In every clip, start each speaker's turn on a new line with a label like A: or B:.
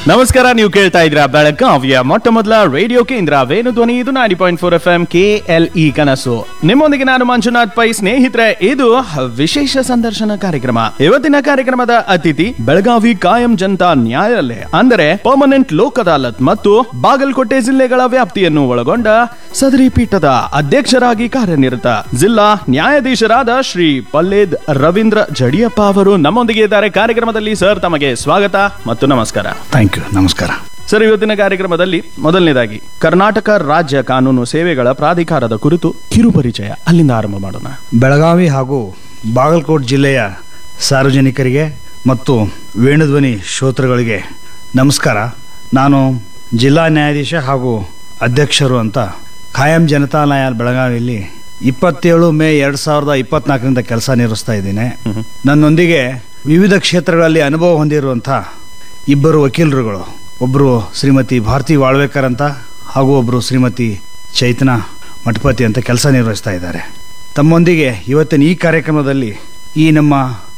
A: ನಮಸ್ಕಾರ ನೀವು ಕೇಳ್ತಾ ಇದ್ರ ಬೆಳಗಾವಿಯ ಮೊಟ್ಟ ಮೊದಲ ರೇಡಿಯೋ ಕೇಂದ್ರ ವೇಣು ಧ್ವನಿ ಇದು ninety point four F M K L E ಕನಸು ನಿಮ್ಮೊಂದಿಗೆ ನಾನು ಮಂಜುನಾಥ್ ಪೈ ಸ್ನೇಹಿತರೆ ಇದು ವಿಶೇಷ ಸಂದರ್ಶನ ಕಾರ್ಯಕ್ರಮ ಇವತ್ತಿನ ಕಾರ್ಯಕ್ರಮದ ಅತಿಥಿ ಬೆಳಗಾವಿ ಕಾಯಂ ಜನತಾ ನ್ಯಾಯಾಲಯ ಅಂದರೆ ಪರ್ಮನೆಂಟ್ ಲೋಕ್ ಅದಾಲತ್ ಮತ್ತು ಬಾಗಲಕೋಟೆ ಜಿಲ್ಲೆಗಳ ವ್ಯಾಪ್ತಿಯನ್ನು ಒಳಗೊಂಡ ಸದರಿ ಪೀಠದ ಅಧ್ಯಕ್ಷರಾಗಿ ಕಾರ್ಯನಿರತ ಜಿಲ್ಲಾ ನ್ಯಾಯಾಧೀಶರಾದ ಶ್ರೀ ಪಲ್ಲೇದ್ ರವೀಂದ್ರ ಜಡಿಯಪ್ಪ ಅವರು ನಮ್ಮೊಂದಿಗೆ ಇದ್ದಾರೆ ಕಾರ್ಯಕ್ರಮದಲ್ಲಿ ಸರ್ ತಮಗೆ ಸ್ವಾಗತ ಮತ್ತು ನಮಸ್ಕಾರ
B: ಥ್ಯಾಂಕ್ ಯು ನಮಸ್ಕಾರ
A: ಸರ್ ಇವತ್ತಿನ ಕಾರ್ಯಕ್ರಮದಲ್ಲಿ ಮೊದಲನೇದಾಗಿ ಕರ್ನಾಟಕ ರಾಜ್ಯ ಕಾನೂನು ಸೇವೆಗಳ ಪ್ರಾಧಿಕಾರದ ಕುರಿತು ಕಿರುಪರಿಚಯ ಅಲ್ಲಿಂದ ಆರಂಭ ಮಾಡೋಣ
B: ಬೆಳಗಾವಿ ಹಾಗೂ ಬಾಗಲಕೋಟೆ ಜಿಲ್ಲೆಯ ಸಾರ್ವಜನಿಕರಿಗೆ ಮತ್ತು ವೇಣುಧ್ವನಿ ಶ್ರೋತೃಗಳಿಗೆ ನಮಸ್ಕಾರ ನಾನು ಜಿಲ್ಲಾ ನ್ಯಾಯಾಧೀಶ ಹಾಗೂ ಅಧ್ಯಕ್ಷರು ಅಂತ ಖಾಯಂ ಜನತಾ ನ್ಯಾಯಾಲಯ ಬೆಳಗಾವಿಯಲ್ಲಿ ಇಪ್ಪತ್ತೇಳು ಮೇ ಎರಡು ಸಾವಿರದ ಇಪ್ಪತ್ನಾಲ್ಕರಿಂದ ಕೆಲಸ ನಿರ್ವಹಿಸ್ತಾ ಇದ್ದೇನೆ ನನ್ನೊಂದಿಗೆ ವಿವಿಧ ಕ್ಷೇತ್ರಗಳಲ್ಲಿ ಅನುಭವ ಹೊಂದಿರುವಂಥ ಇಬ್ಬರು ವಕೀಲರುಗಳು ಒಬ್ಬರು ಶ್ರೀಮತಿ ಭಾರತಿ ವಾಳ್ವೇಕರ್ ಅಂತ ಹಾಗೂ ಒಬ್ಬರು ಶ್ರೀಮತಿ ಚೈತನ ಮಠಪತಿ ಅಂತ ಕೆಲಸ ನಿರ್ವಹಿಸ್ತಾ ಇದ್ದಾರೆ ತಮ್ಮೊಂದಿಗೆ ಇವತ್ತಿನ ಈ ಕಾರ್ಯಕ್ರಮದಲ್ಲಿ ಈ ನಮ್ಮ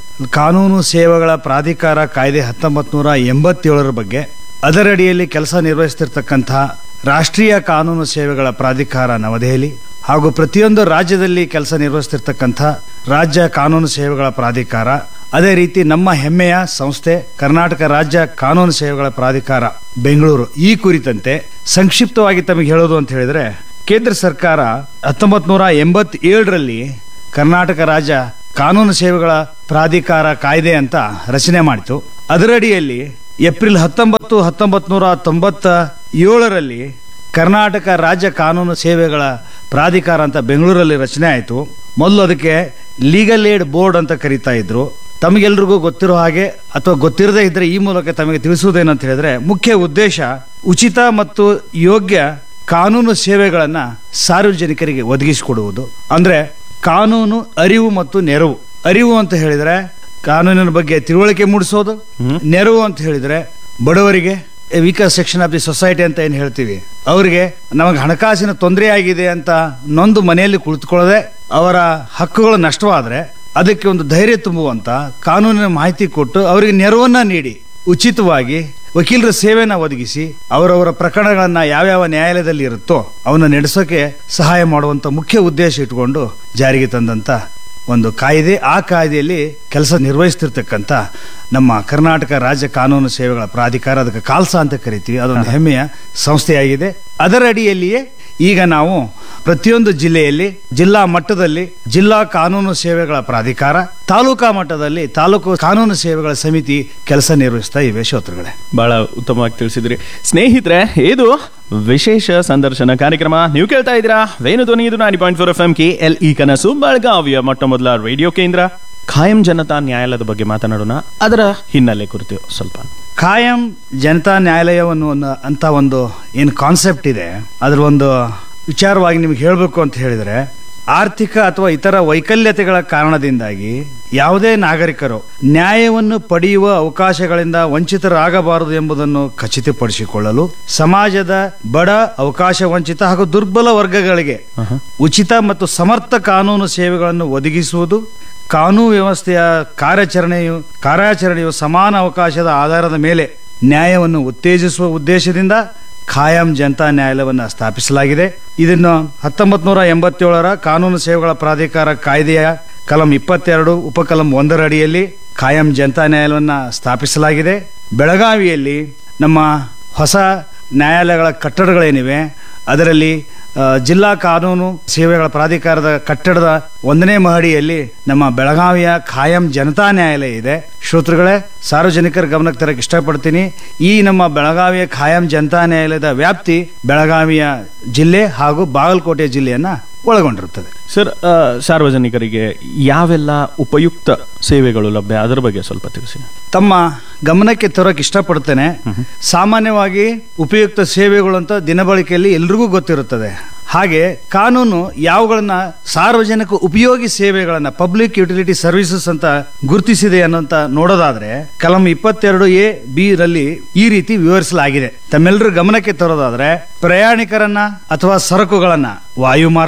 B: ಕಾನೂನು ಸೇವೆಗಳ ಪ್ರಾಧಿಕಾರ ಕಾಯ್ದೆ ಹತ್ತೊಂಬತ್ತು ನೂರ ಎಂಬತ್ತೇಳರ ಬಗ್ಗೆ ಅದರಡಿಯಲ್ಲಿ ಕೆಲಸ ನಿರ್ವಹಿಸ್ತಿರ್ತಕ್ಕಂಥ ರಾಷ್ಟ್ರೀಯ ಕಾನೂನು ಸೇವೆಗಳ ಪ್ರಾಧಿಕಾರ ನವದೆಹಲಿ ಹಾಗೂ ಪ್ರತಿಯೊಂದು ರಾಜ್ಯದಲ್ಲಿ ಕೆಲಸ ನಿರ್ವಹಿಸ್ತಿರ್ತಕ್ಕಂಥ ರಾಜ್ಯ ಕಾನೂನು ಸೇವೆಗಳ ಪ್ರಾಧಿಕಾರ ಅದೇ ರೀತಿ ನಮ್ಮ ಹೆಮ್ಮೆಯ ಸಂಸ್ಥೆ ಕರ್ನಾಟಕ ರಾಜ್ಯ ಕಾನೂನು ಸೇವೆಗಳ ಪ್ರಾಧಿಕಾರ ಬೆಂಗಳೂರು ಈ ಕುರಿತಂತೆ ಸಂಕ್ಷಿಪ್ತವಾಗಿ ತಮಗೆ ಹೇಳೋದು ಅಂತ ಹೇಳಿದ್ರೆ ಕೇಂದ್ರ ಸರ್ಕಾರ ಹತ್ತೊಂಬತ್ ನೂರ ಎಂಬತ್ತೇಳರಲ್ಲಿ ಕರ್ನಾಟಕ ರಾಜ್ಯ ಕಾನೂನು ಸೇವೆಗಳ ಪ್ರಾಧಿಕಾರ ಕಾಯ್ದೆ ಅಂತ ರಚನೆ ಮಾಡಿತು ಅದರಡಿಯಲ್ಲಿ ಏಪ್ರಿಲ್ ಹತ್ತೊಂಬತ್ತು ಹತ್ತೊಂಬತ್ ನೂರ ತೊಂಬತ್ತ ಏಳರಲ್ಲಿ ಕರ್ನಾಟಕ ರಾಜ್ಯ ಕಾನೂನು ಸೇವೆಗಳ ಪ್ರಾಧಿಕಾರ ಅಂತ ಬೆಂಗಳೂರಲ್ಲಿ ರಚನೆ ಆಯಿತು ಮೊದಲು ಅದಕ್ಕೆ ಲೀಗಲ್ ಏಡ್ ಬೋರ್ಡ್ ಅಂತ ಕರೀತಾ ಇದ್ರು ತಮಗೆಲ್ರಿಗೂ ಗೊತ್ತಿರೋ ಹಾಗೆ ಅಥವಾ ಗೊತ್ತಿರದೇ ಇದ್ರೆ ಈ ಮೂಲಕ ತಮಗೆ ತಿಳಿಸುವುದೇನಂತ ಹೇಳಿದ್ರೆ ಮುಖ್ಯ ಉದ್ದೇಶ ಉಚಿತ ಮತ್ತು ಯೋಗ್ಯ ಕಾನೂನು ಸೇವೆಗಳನ್ನ ಸಾರ್ವಜನಿಕರಿಗೆ ಒದಗಿಸಿಕೊಡುವುದು ಅಂದ್ರೆ ಕಾನೂನು ಅರಿವು ಮತ್ತು ನೆರವು ಅರಿವು ಅಂತ ಹೇಳಿದ್ರೆ ಕಾನೂನಿನ ಬಗ್ಗೆ ತಿಳುವಳಿಕೆ ಮೂಡಿಸೋದು ನೆರವು ಅಂತ ಹೇಳಿದ್ರೆ ಬಡವರಿಗೆ weaker section of the society ಅಂತ ಏನು ಹೇಳ್ತೀವಿ ಅವರಿಗೆ ನಮಗೆ ಹಣಕಾಸಿನ ತೊಂದರೆ ಆಗಿದೆ ಅಂತ ನೊಂದು ಮನೆಯಲ್ಲಿ ಕುಳಿತುಕೊಳ್ಳದೆ ಅವರ ಹಕ್ಕುಗಳು ನಷ್ಟವಾದರೆ ಅದಕ್ಕೆ ಒಂದು ಧೈರ್ಯ ತುಂಬುವಂತ ಕಾನೂನಿನ ಮಾಹಿತಿ ಕೊಟ್ಟು ಅವರಿಗೆ ನೆರವನ್ನ ನೀಡಿ ಉಚಿತವಾಗಿ ವಕೀಲರ ಸೇವೆನ ಒದಗಿಸಿ ಅವರವರ ಪ್ರಕರಣಗಳನ್ನ ಯಾವ್ಯಾವ ನ್ಯಾಯಾಲಯದಲ್ಲಿ ಇರುತ್ತೋ ಅವನ್ನ ನಡೆಸೋಕೆ ಸಹಾಯ ಮಾಡುವಂತ ಮುಖ್ಯ ಉದ್ದೇಶ ಇಟ್ಕೊಂಡು ಜಾರಿಗೆ ತಂದಂತ ಒಂದು ಕಾಯ್ದೆ ಆ ಕಾಯ್ದೆಯಲ್ಲಿ ಕೆಲಸ ನಿರ್ವಹಿಸ್ತಿರ್ತಕ್ಕಂಥ ನಮ್ಮ ಕರ್ನಾಟಕ ರಾಜ್ಯ ಕಾನೂನು ಸೇವೆಗಳ ಪ್ರಾಧಿಕಾರ ಅದಕ್ಕೆ ಕಾಲ್ಸಾ ಅಂತ ಕರಿತೀವಿ ಅದೊಂದು ಹೆಮ್ಮೆಯ ಸಂಸ್ಥೆಯಾಗಿದೆ ಅದರ ಅಡಿಯಲ್ಲಿಯೇ ಈಗ ನಾವು ಪ್ರತಿಯೊಂದು ಜಿಲ್ಲೆಯಲ್ಲಿ ಜಿಲ್ಲಾ ಮಟ್ಟದಲ್ಲಿ ಜಿಲ್ಲಾ ಕಾನೂನು ಸೇವೆಗಳ ಪ್ರಾಧಿಕಾರ ತಾಲೂಕಾ ಮಟ್ಟದಲ್ಲಿ ತಾಲೂಕು ಕಾನೂನು ಸೇವೆಗಳ ಸಮಿತಿ ಕೆಲಸ ನಿರ್ವಹಿಸ್ತಾ ಇವೆ ಶ್ರೋತೃಗಳೇ
A: ಬಹಳ ಉತ್ತಮವಾಗಿ ತಿಳಿಸಿದ್ರಿ ಸ್ನೇಹಿತರೆ ಇದು ವಿಶೇಷ ಸಂದರ್ಶನ ಕಾರ್ಯಕ್ರಮ ನೀವು ಕೇಳ್ತಾ ಇದ್ದೀರಾ ವೇಣು ಧ್ವನಿ ಇದು ninety point four F M K L E ಕನಸು ಬೆಳಗಾವಿಯ ಮೊಟ್ಟ ಮೊದಲ ರೇಡಿಯೋ ಕೇಂದ್ರ ಖಾಯಂ ಜನತಾ ನ್ಯಾಯಾಲಯದ ಬಗ್ಗೆ ಮಾತನಾಡೋಣ ಅದರ ಹಿನ್ನೆಲೆ ಕುರಿತು ಸ್ವಲ್ಪ
B: ಖಾಯಂ ಜನತಾ ನ್ಯಾಯಾಲಯವನ್ನು ಒಂದು ಅಂತ ಒಂದು ಏನು ಕಾನ್ಸೆಪ್ಟ್ ಇದೆ ಅದರ ಒಂದು ವಿಚಾರವಾಗಿ ನಿಮ್ಗೆ ಹೇಳಬೇಕು ಅಂತ ಹೇಳಿದರೆ ಆರ್ಥಿಕ ಅಥವಾ ಇತರ ವೈಕಲ್ಯತೆಗಳ ಕಾರಣದಿಂದಾಗಿ ಯಾವುದೇ ನಾಗರಿಕರು ನ್ಯಾಯವನ್ನು ಪಡೆಯುವ ಅವಕಾಶಗಳಿಂದ ವಂಚಿತರಾಗಬಾರದು ಎಂಬುದನ್ನು ಖಚಿತಪಡಿಸಿಕೊಳ್ಳಲು ಸಮಾಜದ ಬಡ ಅವಕಾಶ ವಂಚಿತ ಹಾಗೂ ದುರ್ಬಲ ವರ್ಗಗಳಿಗೆ ಉಚಿತ ಮತ್ತು ಸಮರ್ಥ ಕಾನೂನು ಸೇವೆಗಳನ್ನು ಒದಗಿಸುವುದು ಕಾನೂನು ವ್ಯವಸ್ಥೆಯ ಕಾರ್ಯಾಚರಣೆಯು ಕಾರ್ಯಾಚರಣೆಯು ಸಮಾನ ಅವಕಾಶದ ಆಧಾರದ ಮೇಲೆ ನ್ಯಾಯವನ್ನು ಉತ್ತೇಜಿಸುವ ಉದ್ದೇಶದಿಂದ ಖಾಯಂ ಜನತಾ ನ್ಯಾಯಾಲಯವನ್ನು ಸ್ಥಾಪಿಸಲಾಗಿದೆ ಇದನ್ನು ಹತ್ತೊಂಬತ್ ನೂರ ಎಂಬತ್ತೇಳರ ಕಾನೂನು ಸೇವೆಗಳ ಪ್ರಾಧಿಕಾರ ಕಾಯ್ದೆಯ ಕಲಂ ಇಪ್ಪತ್ತೆರಡು ಉಪಕಲಂ ಒಂದರ ಅಡಿಯಲ್ಲಿ ಖಾಯಂ ಜನತಾ ನ್ಯಾಯಾಲಯವನ್ನು ಸ್ಥಾಪಿಸಲಾಗಿದೆ ಬೆಳಗಾವಿಯಲ್ಲಿ ನಮ್ಮ ಹೊಸ ನ್ಯಾಯಾಲಯಗಳ ಕಟ್ಟಡಗಳೇನಿವೆ ಅದರಲ್ಲಿ ಆ, ಜಿಲ್ಲಾ ಕಾನೂನು ಸೇವೆಗಳ ಪ್ರಾಧಿಕಾರದ ಕಟ್ಟಡದ ಒಂದನೇ ಮಹಡಿಯಲ್ಲಿ ನಮ್ಮ ಬೆಳಗಾವಿಯ ಖಾಯಂ ಜನತಾ ನ್ಯಾಯಾಲಯ ಇದೆ ಶ್ರೋತೃಗಳೇ ಸಾರ್ವಜನಿಕರ ಗಮನಕ್ಕೆ ತರಕ್ಕೆ ಇಷ್ಟಪಡ್ತೀನಿ ಈ ನಮ್ಮ ಬೆಳಗಾವಿಯ ಖಾಯಂ ಜನತಾ ನ್ಯಾಯಾಲಯದ ವ್ಯಾಪ್ತಿ ಬೆಳಗಾವಿಯ ಜಿಲ್ಲೆ ಹಾಗೂ ಬಾಗಲಕೋಟೆ ಜಿಲ್ಲೆಯನ್ನ ಒಳಗೊಂಡಿರುತ್ತದೆ
A: ಸರ್ ಆ, ಸಾರ್ವಜನಿಕರಿಗೆ ಯಾವೆಲ್ಲ ಉಪಯುಕ್ತ ಸೇವೆಗಳು ಲಭ್ಯ ಅದರ ಬಗ್ಗೆ ಸ್ವಲ್ಪ ತಿಳಿಸಿ
B: ತಮ್ಮ ಗಮನಕ್ಕೆ ತರೋಕೆ ಇಷ್ಟಪಡ್ತೇನೆ ಸಾಮಾನ್ಯವಾಗಿ ಉಪಯುಕ್ತ ಸೇವೆಗಳು ಅಂತ ದಿನಬಳಕೆಯಲ್ಲಿ ಎಲ್ರಿಗೂ ಗೊತ್ತಿರುತ್ತದೆ ಹಾಗೆ ಕಾನೂನು ಯಾವುಗಳನ್ನ ಸಾರ್ವಜನಿಕ ಉಪಯೋಗಿ ಸೇವೆಗಳನ್ನ ಪಬ್ಲಿಕ್ ಯುಟಿಲಿಟಿ ಸರ್ವಿಸಸ್ ಅಂತ ಗುರುತಿಸಿದೆ ಅನ್ನೋಂತ ನೋಡೋದಾದ್ರೆ ಕಲಂ ಇಪ್ಪತ್ತೆರಡು ಎ ಬಿ ರಲ್ಲಿ ಈ ರೀತಿ ವಿವರಿಸಲಾಗಿದೆ ತಮ್ಮೆಲ್ಲರ ಗಮನಕ್ಕೆ ತರೋದಾದ್ರೆ ಪ್ರಯಾಣಿಕರನ್ನ ಅಥವಾ ಸರಕುಗಳನ್ನ ವಾಯು ಮಾರ್ಗ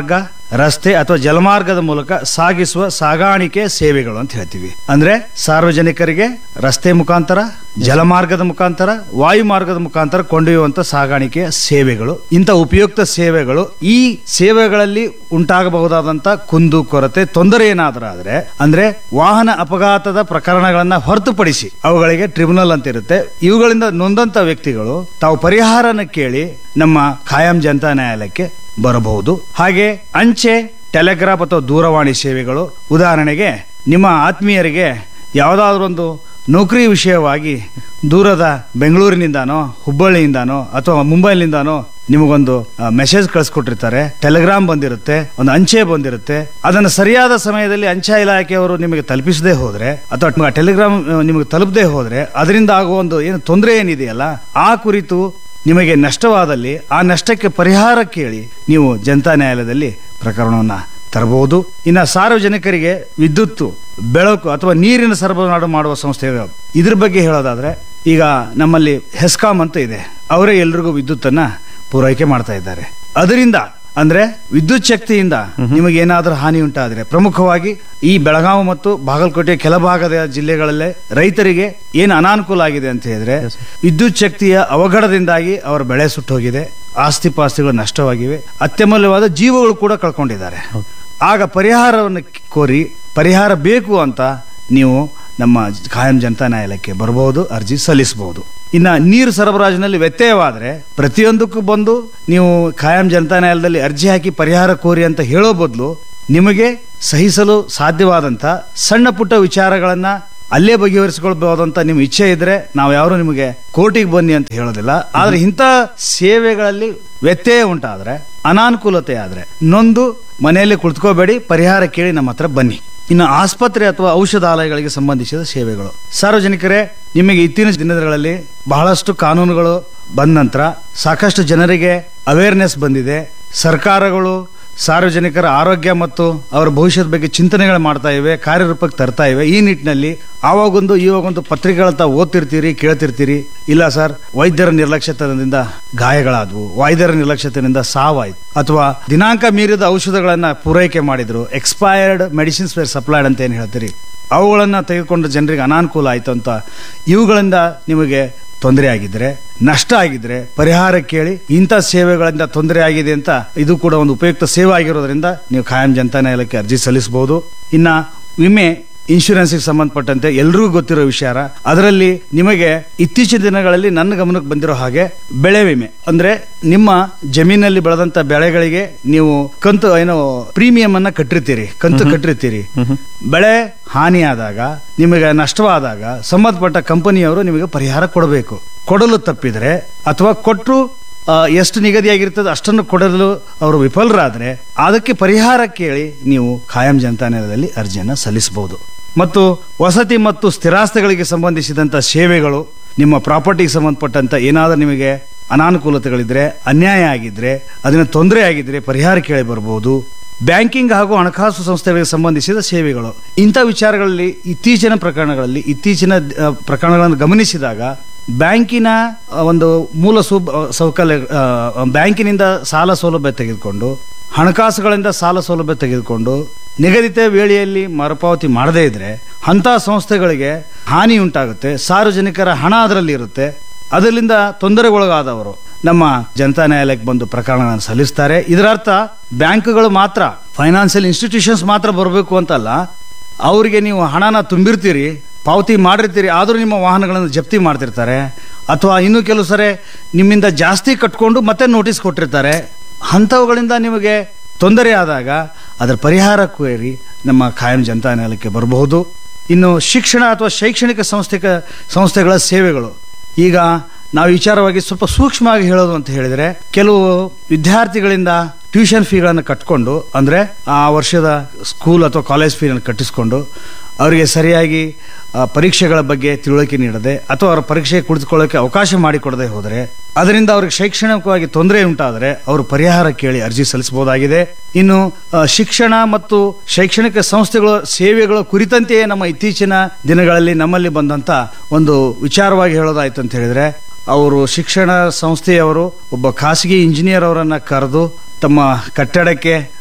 B: ರಸ್ತೆ ಅಥವಾ ಜಲಮಾರ್ಗದ ಮೂಲಕ ಸಾಗಿಸುವ ಸಾಗಾಣಿಕೆ ಸೇವೆಗಳು ಅಂತ ಹೇಳ್ತೀವಿ ಅಂದ್ರೆ ಸಾರ್ವಜನಿಕರಿಗೆ ರಸ್ತೆ ಮುಖಾಂತರ ಜಲಮಾರ್ಗದ ಮುಖಾಂತರ ವಾಯು ಮಾರ್ಗದ ಮುಖಾಂತರ ಕೊಂಡೊಯ್ಯುವಂತ ಸಾಗಾಣಿಕೆಯ ಸೇವೆಗಳು ಇಂಥ ಉಪಯುಕ್ತ ಸೇವೆಗಳು ಈ ಸೇವೆಗಳಲ್ಲಿ ಉಂಟಾಗಬಹುದಾದಂತ ಕುಂದು ಕೊರತೆ ತೊಂದರೆ ಏನಾದರೂ ಆದ್ರೆ ಅಂದ್ರೆ ವಾಹನ ಅಪಘಾತದ ಪ್ರಕರಣಗಳನ್ನ ಹೊರತುಪಡಿಸಿ ಅವುಗಳಿಗೆ ಟ್ರಿಬ್ಯುನಲ್ ಅಂತ ಇರುತ್ತೆ ಇವುಗಳಿಂದ ನೊಂದಂತ ವ್ಯಕ್ತಿಗಳು ತಾವು ಪರಿಹಾರನ ಕೇಳಿ ನಮ್ಮ ಖಾಯಂ ಜನತಾ ನ್ಯಾಯಾಲಯಕ್ಕೆ ಬರಬಹುದು ಹಾಗೆ ಅಂಚೆ ಟೆಲಿಗ್ರಾಫ್ ಅಥವಾ ದೂರವಾಣಿ ಸೇವೆಗಳು ಉದಾಹರಣೆಗೆ ನಿಮ್ಮ ಆತ್ಮೀಯರಿಗೆ ಯಾವುದಾದ್ರೂ ಒಂದು ನೌಕರಿ ವಿಷಯವಾಗಿ ದೂರದ ಬೆಂಗಳೂರಿನಿಂದಾನೋ ಹುಬ್ಬಳ್ಳಿಯಿಂದಾನೋ ಅಥವಾ ಮುಂಬೈಲಿಂದಾನೋ ನಿಮಗೊಂದು ಮೆಸೇಜ್ ಕಳಿಸ್ಕೊಟ್ಟಿರ್ತಾರೆ ಟೆಲಿಗ್ರಾಮ್ ಬಂದಿರುತ್ತೆ ಒಂದು ಅಂಚೆ ಬಂದಿರುತ್ತೆ ಅದನ್ನು ಸರಿಯಾದ ಸಮಯದಲ್ಲಿ ಅಂಚೆ ಇಲಾಖೆಯವರು ನಿಮಗೆ ತಲುಪಿಸದೇ ಹೋದ್ರೆ ಅಥವಾ ಟೆಲಿಗ್ರಾಮ್ ನಿಮಗೆ ತಲುಪದೇ ಹೋದ್ರೆ ಅದರಿಂದ ಆಗುವ ಒಂದು ಏನು ತೊಂದರೆ ಏನಿದೆಯಲ್ಲ ಆ ಕುರಿತು ನಿಮಗೆ ನಷ್ಟವಾದಲ್ಲಿ ಆ ನಷ್ಟಕ್ಕೆ ಪರಿಹಾರ ಕೇಳಿ ನೀವು ಜನತಾ ನ್ಯಾಯಾಲಯದಲ್ಲಿ ಪ್ರಕರಣವನ್ನ ತರಬಹುದು ಇನ್ನು ಸಾರ್ವಜನಿಕರಿಗೆ ವಿದ್ಯುತ್ ಬೆಳಕು ಅಥವಾ ನೀರಿನ ಸರಬರಾಜು ಮಾಡುವ ಸಂಸ್ಥೆಗಳು ಇದ್ರ ಬಗ್ಗೆ ಹೇಳೋದಾದ್ರೆ ಈಗ ನಮ್ಮಲ್ಲಿ ಹೆಸ್ಕಾಂ ಅಂತ ಇದೆ ಅವರೇ ಎಲ್ರಿಗೂ ವಿದ್ಯುತ್ತನ್ನ ಪೂರೈಕೆ ಮಾಡ್ತಾ ಇದ್ದಾರೆ ಅದರಿಂದ ಅಂದ್ರೆ ವಿದ್ಯುತ್ ಶಕ್ತಿಯಿಂದ ನಿಮಗೆ ಏನಾದರೂ ಹಾನಿ ಉಂಟಾದ್ರೆ ಪ್ರಮುಖವಾಗಿ ಈ ಬೆಳಗಾವಿ ಮತ್ತು ಬಾಗಲಕೋಟೆ ಕೆಲ ಭಾಗದ ಜಿಲ್ಲೆಗಳಲ್ಲೇ ರೈತರಿಗೆ ಏನು ಅನಾನುಕೂಲ ಆಗಿದೆ ಅಂತ ಹೇಳಿದ್ರೆ ವಿದ್ಯುತ್ ಶಕ್ತಿಯ ಅವಘಡದಿಂದಾಗಿ ಅವರ ಬೆಳೆ ಸುಟ್ಟೋಗಿದೆ ಆಸ್ತಿ ಪಾಸ್ತಿಗಳು ನಷ್ಟವಾಗಿವೆ ಅತ್ಯಮೂಲ್ಯವಾದ ಜೀವಗಳು ಕೂಡ ಕಳ್ಕೊಂಡಿದ್ದಾರೆ ಆಗ ಪರಿಹಾರವನ್ನು ಕೋರಿ ಪರಿಹಾರ ಬೇಕು ಅಂತ ನೀವು ನಮ್ಮ ಖಾಯಂ ಜನತಾ ನ್ಯಾಯಾಲಯಕ್ಕೆ ಬರಬಹುದು ಅರ್ಜಿ ಸಲ್ಲಿಸಬಹುದು ಇನ್ನ ನೀರು ಸರಬರಾಜಿನಲ್ಲಿ ವ್ಯತ್ಯಯವಾದರೆ ಪ್ರತಿಯೊಂದಕ್ಕೂ ಬಂದು ನೀವು ಖಾಯಂ ಜನತಾ ನ್ಯಾಯಾಲಯದಲ್ಲಿ ಅರ್ಜಿ ಹಾಕಿ ಪರಿಹಾರ ಕೋರಿ ಅಂತ ಹೇಳೋ ಬದಲು ನಿಮಗೆ ಸಹಿಸಲು ಸಾಧ್ಯವಾದಂತ ಸಣ್ಣ ಪುಟ್ಟ ವಿಚಾರಗಳನ್ನ ಅಲ್ಲೇ ಬಗೆಹರಿಸಿಕೊಳ್ಬಹುದಂತ ನಿಮ್ಮ ಇಚ್ಛೆ ಇದ್ರೆ ನಾವು ಯಾರು ನಿಮಗೆ ಕೋರ್ಟಿಗೆ ಬನ್ನಿ ಅಂತ ಹೇಳೋದಿಲ್ಲ ಆದ್ರೆ ಇಂಥ ಸೇವೆಗಳಲ್ಲಿ ವ್ಯತ್ಯಯ ಉಂಟಾದ್ರೆ ಅನಾನುಕೂಲತೆ ಆದ್ರೆ ನೊಂದು ಮನೆಯಲ್ಲಿ ಕುಳಿತುಕೋಬೇಡಿ ಪರಿಹಾರ ಕೇಳಿ ನಮ್ಮ ಹತ್ರ ಬನ್ನಿ ಇನ್ನು ಆಸ್ಪತ್ರೆ ಅಥವಾ ಔಷಧಾಲಯಗಳಿಗೆ ಸಂಬಂಧಿಸಿದ ಸೇವೆಗಳು ಸಾರ್ವಜನಿಕರೇ ನಿಮಗೆ ಇತ್ತೀನ ದಿನಗಳಲ್ಲಿ ಬಹಳಷ್ಟು ಕಾನೂನುಗಳು ಬಂದ ನಂತರ ಸಾಕಷ್ಟು ಜನರಿಗೆ ಅವೇರ್ನೆಸ್ ಬಂದಿದೆ ಸರ್ಕಾರಗಳು ಸಾರ್ವಜನಿಕರ ಆರೋಗ್ಯ ಮತ್ತು ಅವರ ಭವಿಷ್ಯದ ಬಗ್ಗೆ ಚಿಂತನೆಗಳು ಮಾಡ್ತಾ ಇವೆ ಕಾರ್ಯರೂಪಕ್ಕೆ ತರ್ತಾ ಇವೆ ಈ ನಿಟ್ಟಿನಲ್ಲಿ ಆವಾಗೊಂದು ಇವಾಗೊಂದು ಪತ್ರಿಕೆಗಳ ತಾವು ಓದ್ತಿರ್ತೀರಿ ಕೇಳ್ತಿರ್ತೀರಿ ಇಲ್ಲ ಸರ್ ವೈದ್ಯರ ನಿರ್ಲಕ್ಷ್ಯತನದಿಂದ ಗಾಯಗಳಾದವು ವೈದ್ಯರ ನಿರ್ಲಕ್ಷ್ಯತೆಯಿಂದ ಸಾವಾಯ್ತು ಅಥವಾ ದಿನಾಂಕ ಮೀರಿದ ಔಷಧಗಳನ್ನ ಪೂರೈಕೆ ಮಾಡಿದ್ರು ಎಕ್ಸ್ಪೈರ್ಡ್ ಮೆಡಿಸಿನ್ಸ್ ವೇರ್ ಸಪ್ಲೈಡ್ ಅಂತ ಏನು ಹೇಳ್ತೀರಿ ಅವುಗಳನ್ನ ತೆಗೆದುಕೊಂಡು ಜನರಿಗೆ ಅನಾನುಕೂಲ ಆಯ್ತು ಅಂತ ಇವುಗಳಿಂದ ನಿಮಗೆ ತೊಂದರೆ ಆಗಿದ್ರೆ ನಷ್ಟ ಆಗಿದ್ರೆ ಪರಿಹಾರ ಕೇಳಿ ಇಂಥ ಸೇವೆಗಳಿಂದ ತೊಂದರೆ ಆಗಿದೆ ಅಂತ ಇದು ಕೂಡ ಒಂದು ಉಪಯುಕ್ತ ಸೇವೆ ಆಗಿರೋದ್ರಿಂದ ನೀವು ಖಾಯಂ ಜನತಾ ನ್ಯಾಯಾಲಯಕ್ಕೆ ಅರ್ಜಿ ಸಲ್ಲಿಸಬಹುದು ಇನ್ನ ವಿಮೆ ಇನ್ಶೂರೆನ್ಸ್ಗೆ ಸಂಬಂಧಪಟ್ಟಂತೆ ಎಲ್ರಿಗೂ ಗೊತ್ತಿರೋ ವಿಚಾರ ಅದರಲ್ಲಿ ನಿಮಗೆ ಇತ್ತೀಚಿನ ದಿನಗಳಲ್ಲಿ ನನ್ನ ಗಮನಕ್ಕೆ ಬಂದಿರೋ ಹಾಗೆ ಬೆಳೆ ವಿಮೆ ಅಂದ್ರೆ ನಿಮ್ಮ ಜಮೀನಲ್ಲಿ ಬೆಳೆದಂತ ಬೆಳೆಗಳಿಗೆ ನೀವು ಕಂತು ಏನೋ ಪ್ರೀಮಿಯಂ ಅನ್ನ ಕಟ್ಟಿರ್ತೀರಿ ಕಂತು ಕಟ್ಟಿರ್ತೀರಿ ಬೆಳೆ ಹಾನಿಯಾದಾಗ ನಿಮಗೆ ನಷ್ಟವಾದಾಗ ಸಂಬಂಧಪಟ್ಟ ಕಂಪನಿಯವರು ನಿಮಗೆ ಪರಿಹಾರ ಕೊಡಬೇಕು ಕೊಡಲು ತಪ್ಪಿದ್ರೆ ಅಥವಾ ಕೊಟ್ಟರು ಆ, ಎಷ್ಟು ನಿಗದಿಯಾಗಿರ್ತದೆ ಅಷ್ಟನ್ನು ಕೊಡಲು ಅವರು ವಿಫಲರಾದರೆ ಅದಕ್ಕೆ ಪರಿಹಾರ ಕೇಳಿ ನೀವು ಖಾಯಂ ಜನತಾ ನ್ಯಾಯಾಲಯದಲ್ಲಿ ಅರ್ಜಿಯನ್ನು ಸಲ್ಲಿಸಬಹುದು ಮತ್ತು ವಸತಿ ಮತ್ತು ಸ್ಥಿರಾಸ್ತಿಗಳಿಗೆ ಸಂಬಂಧಿಸಿದಂಥ ಸೇವೆಗಳು ನಿಮ್ಮ ಪ್ರಾಪರ್ಟಿಗೆ ಸಂಬಂಧಪಟ್ಟಂತ ಏನಾದರೂ ನಿಮಗೆ ಅನಾನುಕೂಲತೆಗಳಿದ್ರೆ ಅನ್ಯಾಯ ಆಗಿದ್ರೆ ಅದನ್ನ ತೊಂದರೆ ಆಗಿದ್ರೆ ಪರಿಹಾರ ಕೇಳಿ ಬರಬಹುದು ಬ್ಯಾಂಕಿಂಗ್ ಹಾಗೂ ಹಣಕಾಸು ಸಂಸ್ಥೆಗಳಿಗೆ ಸಂಬಂಧಿಸಿದ ಸೇವೆಗಳು ಇಂಥ ವಿಚಾರಗಳಲ್ಲಿ ಇತ್ತೀಚಿನ ಪ್ರಕರಣಗಳಲ್ಲಿ ಇತ್ತೀಚಿನ ಆ, ಪ್ರಕರಣಗಳನ್ನು ಗಮನಿಸಿದಾಗ ಬ್ಯಾಂಕಿನ ಆ, ಒಂದು ಮೂಲ ಸೌ ಸೌಕರ್ಯ ಆ, ಬ್ಯಾಂಕಿನಿಂದ ಸಾಲ ಸೌಲಭ್ಯ ತೆಗೆದುಕೊಂಡು ಹಣಕಾಸುಗಳಿಂದ ಸಾಲ ಸೌಲಭ್ಯ ತೆಗೆದುಕೊಂಡು ನಿಗದಿತ ವೇಳೆಯಲ್ಲಿ ಮರುಪಾವತಿ ಮಾಡದೇ ಇದ್ರೆ ಅಂಥ ಸಂಸ್ಥೆಗಳಿಗೆ ಹಾನಿ ಉಂಟಾಗುತ್ತೆ ಸಾರ್ವಜನಿಕರ ಹಣ ಅದರಲ್ಲಿ ಇರುತ್ತೆ ಅದರಿಂದ ತೊಂದರೆಗೊಳಗಾದವರು ನಮ್ಮ ಜನತಾ ನ್ಯಾಯಾಲಯಕ್ಕೆ ಬಂದು ಪ್ರಕರಣಗಳನ್ನು ಸಲ್ಲಿಸ್ತಾರೆ ಇದರರ್ಥ ಬ್ಯಾಂಕ್ಗಳು ಮಾತ್ರ ಫೈನಾನ್ಷಿಯಲ್ ಇನ್ಸ್ಟಿಟ್ಯೂಷನ್ಸ್ ಮಾತ್ರ ಬರಬೇಕು ಅಂತಲ್ಲ ಅವರಿಗೆ ನೀವು ಹಣನ ತುಂಬಿರ್ತೀರಿ ಪಾವತಿ ಮಾಡಿರ್ತೀರಿ ಆದರೂ ನಿಮ್ಮ ವಾಹನಗಳನ್ನು ಜಪ್ತಿ ಮಾಡ್ತಿರ್ತಾರೆ ಅಥವಾ ಇನ್ನೂ ಕೆಲವು ಸರಿ ನಿಮ್ಮಿಂದ ಜಾಸ್ತಿ ಕಟ್ಕೊಂಡು ಮತ್ತೆ ನೋಟಿಸ್ ಕೊಟ್ಟಿರ್ತಾರೆ ಅಂಥವುಗಳಿಂದ ನಿಮಗೆ ತೊಂದರೆ ಆದಾಗ ಅದರ ಪರಿಹಾರ ಕೋರಿ ನಮ್ಮ ಖಾಯಂ ಜನತಾ ನ್ಯಾಯಾಲಯಕ್ಕೆ ಬರಬಹುದು ಇನ್ನು ಶಿಕ್ಷಣ ಅಥವಾ ಶೈಕ್ಷಣಿಕ ಸಂಸ್ಥೆಗ ಸಂಸ್ಥೆಗಳ ಸೇವೆಗಳು ಈಗ ನಾವು ವಿಚಾರವಾಗಿ ಸ್ವಲ್ಪ ಸೂಕ್ಷ್ಮವಾಗಿ ಹೇಳೋದು ಅಂತ ಹೇಳಿದರೆ ಕೆಲವು ವಿದ್ಯಾರ್ಥಿಗಳಿಂದ ಟ್ಯೂಷನ್ ಫೀಗಳನ್ನು ಕಟ್ಕೊಂಡು ಅಂದರೆ ಆ ವರ್ಷದ ಸ್ಕೂಲ್ ಅಥವಾ ಕಾಲೇಜ್ ಫೀಗಳನ್ನು ಕಟ್ಟಿಸ್ಕೊಂಡು ಅವರಿಗೆ ಸರಿಯಾಗಿ ಆ, ಪರೀಕ್ಷೆಗಳ ಬಗ್ಗೆ ತಿಳುವಳಿಕೆ ನೀಡದೆ ಅಥವಾ ಅವರ ಪರೀಕ್ಷೆಗೆ ಕುಳಿತುಕೊಳ್ಳೋಕೆ ಅವಕಾಶ ಮಾಡಿಕೊಡದೆ ಹೋದರೆ ಅದರಿಂದ ಅವ್ರಿಗೆ ಶೈಕ್ಷಣಿಕವಾಗಿ ತೊಂದರೆ ಉಂಟಾದರೆ ಅವರು ಪರಿಹಾರ ಕೇಳಿ ಅರ್ಜಿ ಸಲ್ಲಿಸಬಹುದಾಗಿದೆ ಇನ್ನು ಆ, ಶಿಕ್ಷಣ ಮತ್ತು ಶೈಕ್ಷಣಿಕ ಸಂಸ್ಥೆಗಳ ಸೇವೆಗಳ ಕುರಿತಂತೆಯೇ ನಮ್ಮ ಇತ್ತೀಚಿನ ದಿನಗಳಲ್ಲಿ ನಮ್ಮಲ್ಲಿ ಬಂದಂತ ಒಂದು ವಿಚಾರವಾಗಿ ಹೇಳೋದಾಯ್ತು ಅಂತ ಹೇಳಿದ್ರೆ ಅವರು ಶಿಕ್ಷಣ ಸಂಸ್ಥೆಯವರು ಒಬ್ಬ ಖಾಸಗಿ ಇಂಜಿನಿಯರ್ ಅವರನ್ನ ಕರೆದು ತಮ್ಮ ಕಟ್ಟಡಕ್ಕೆ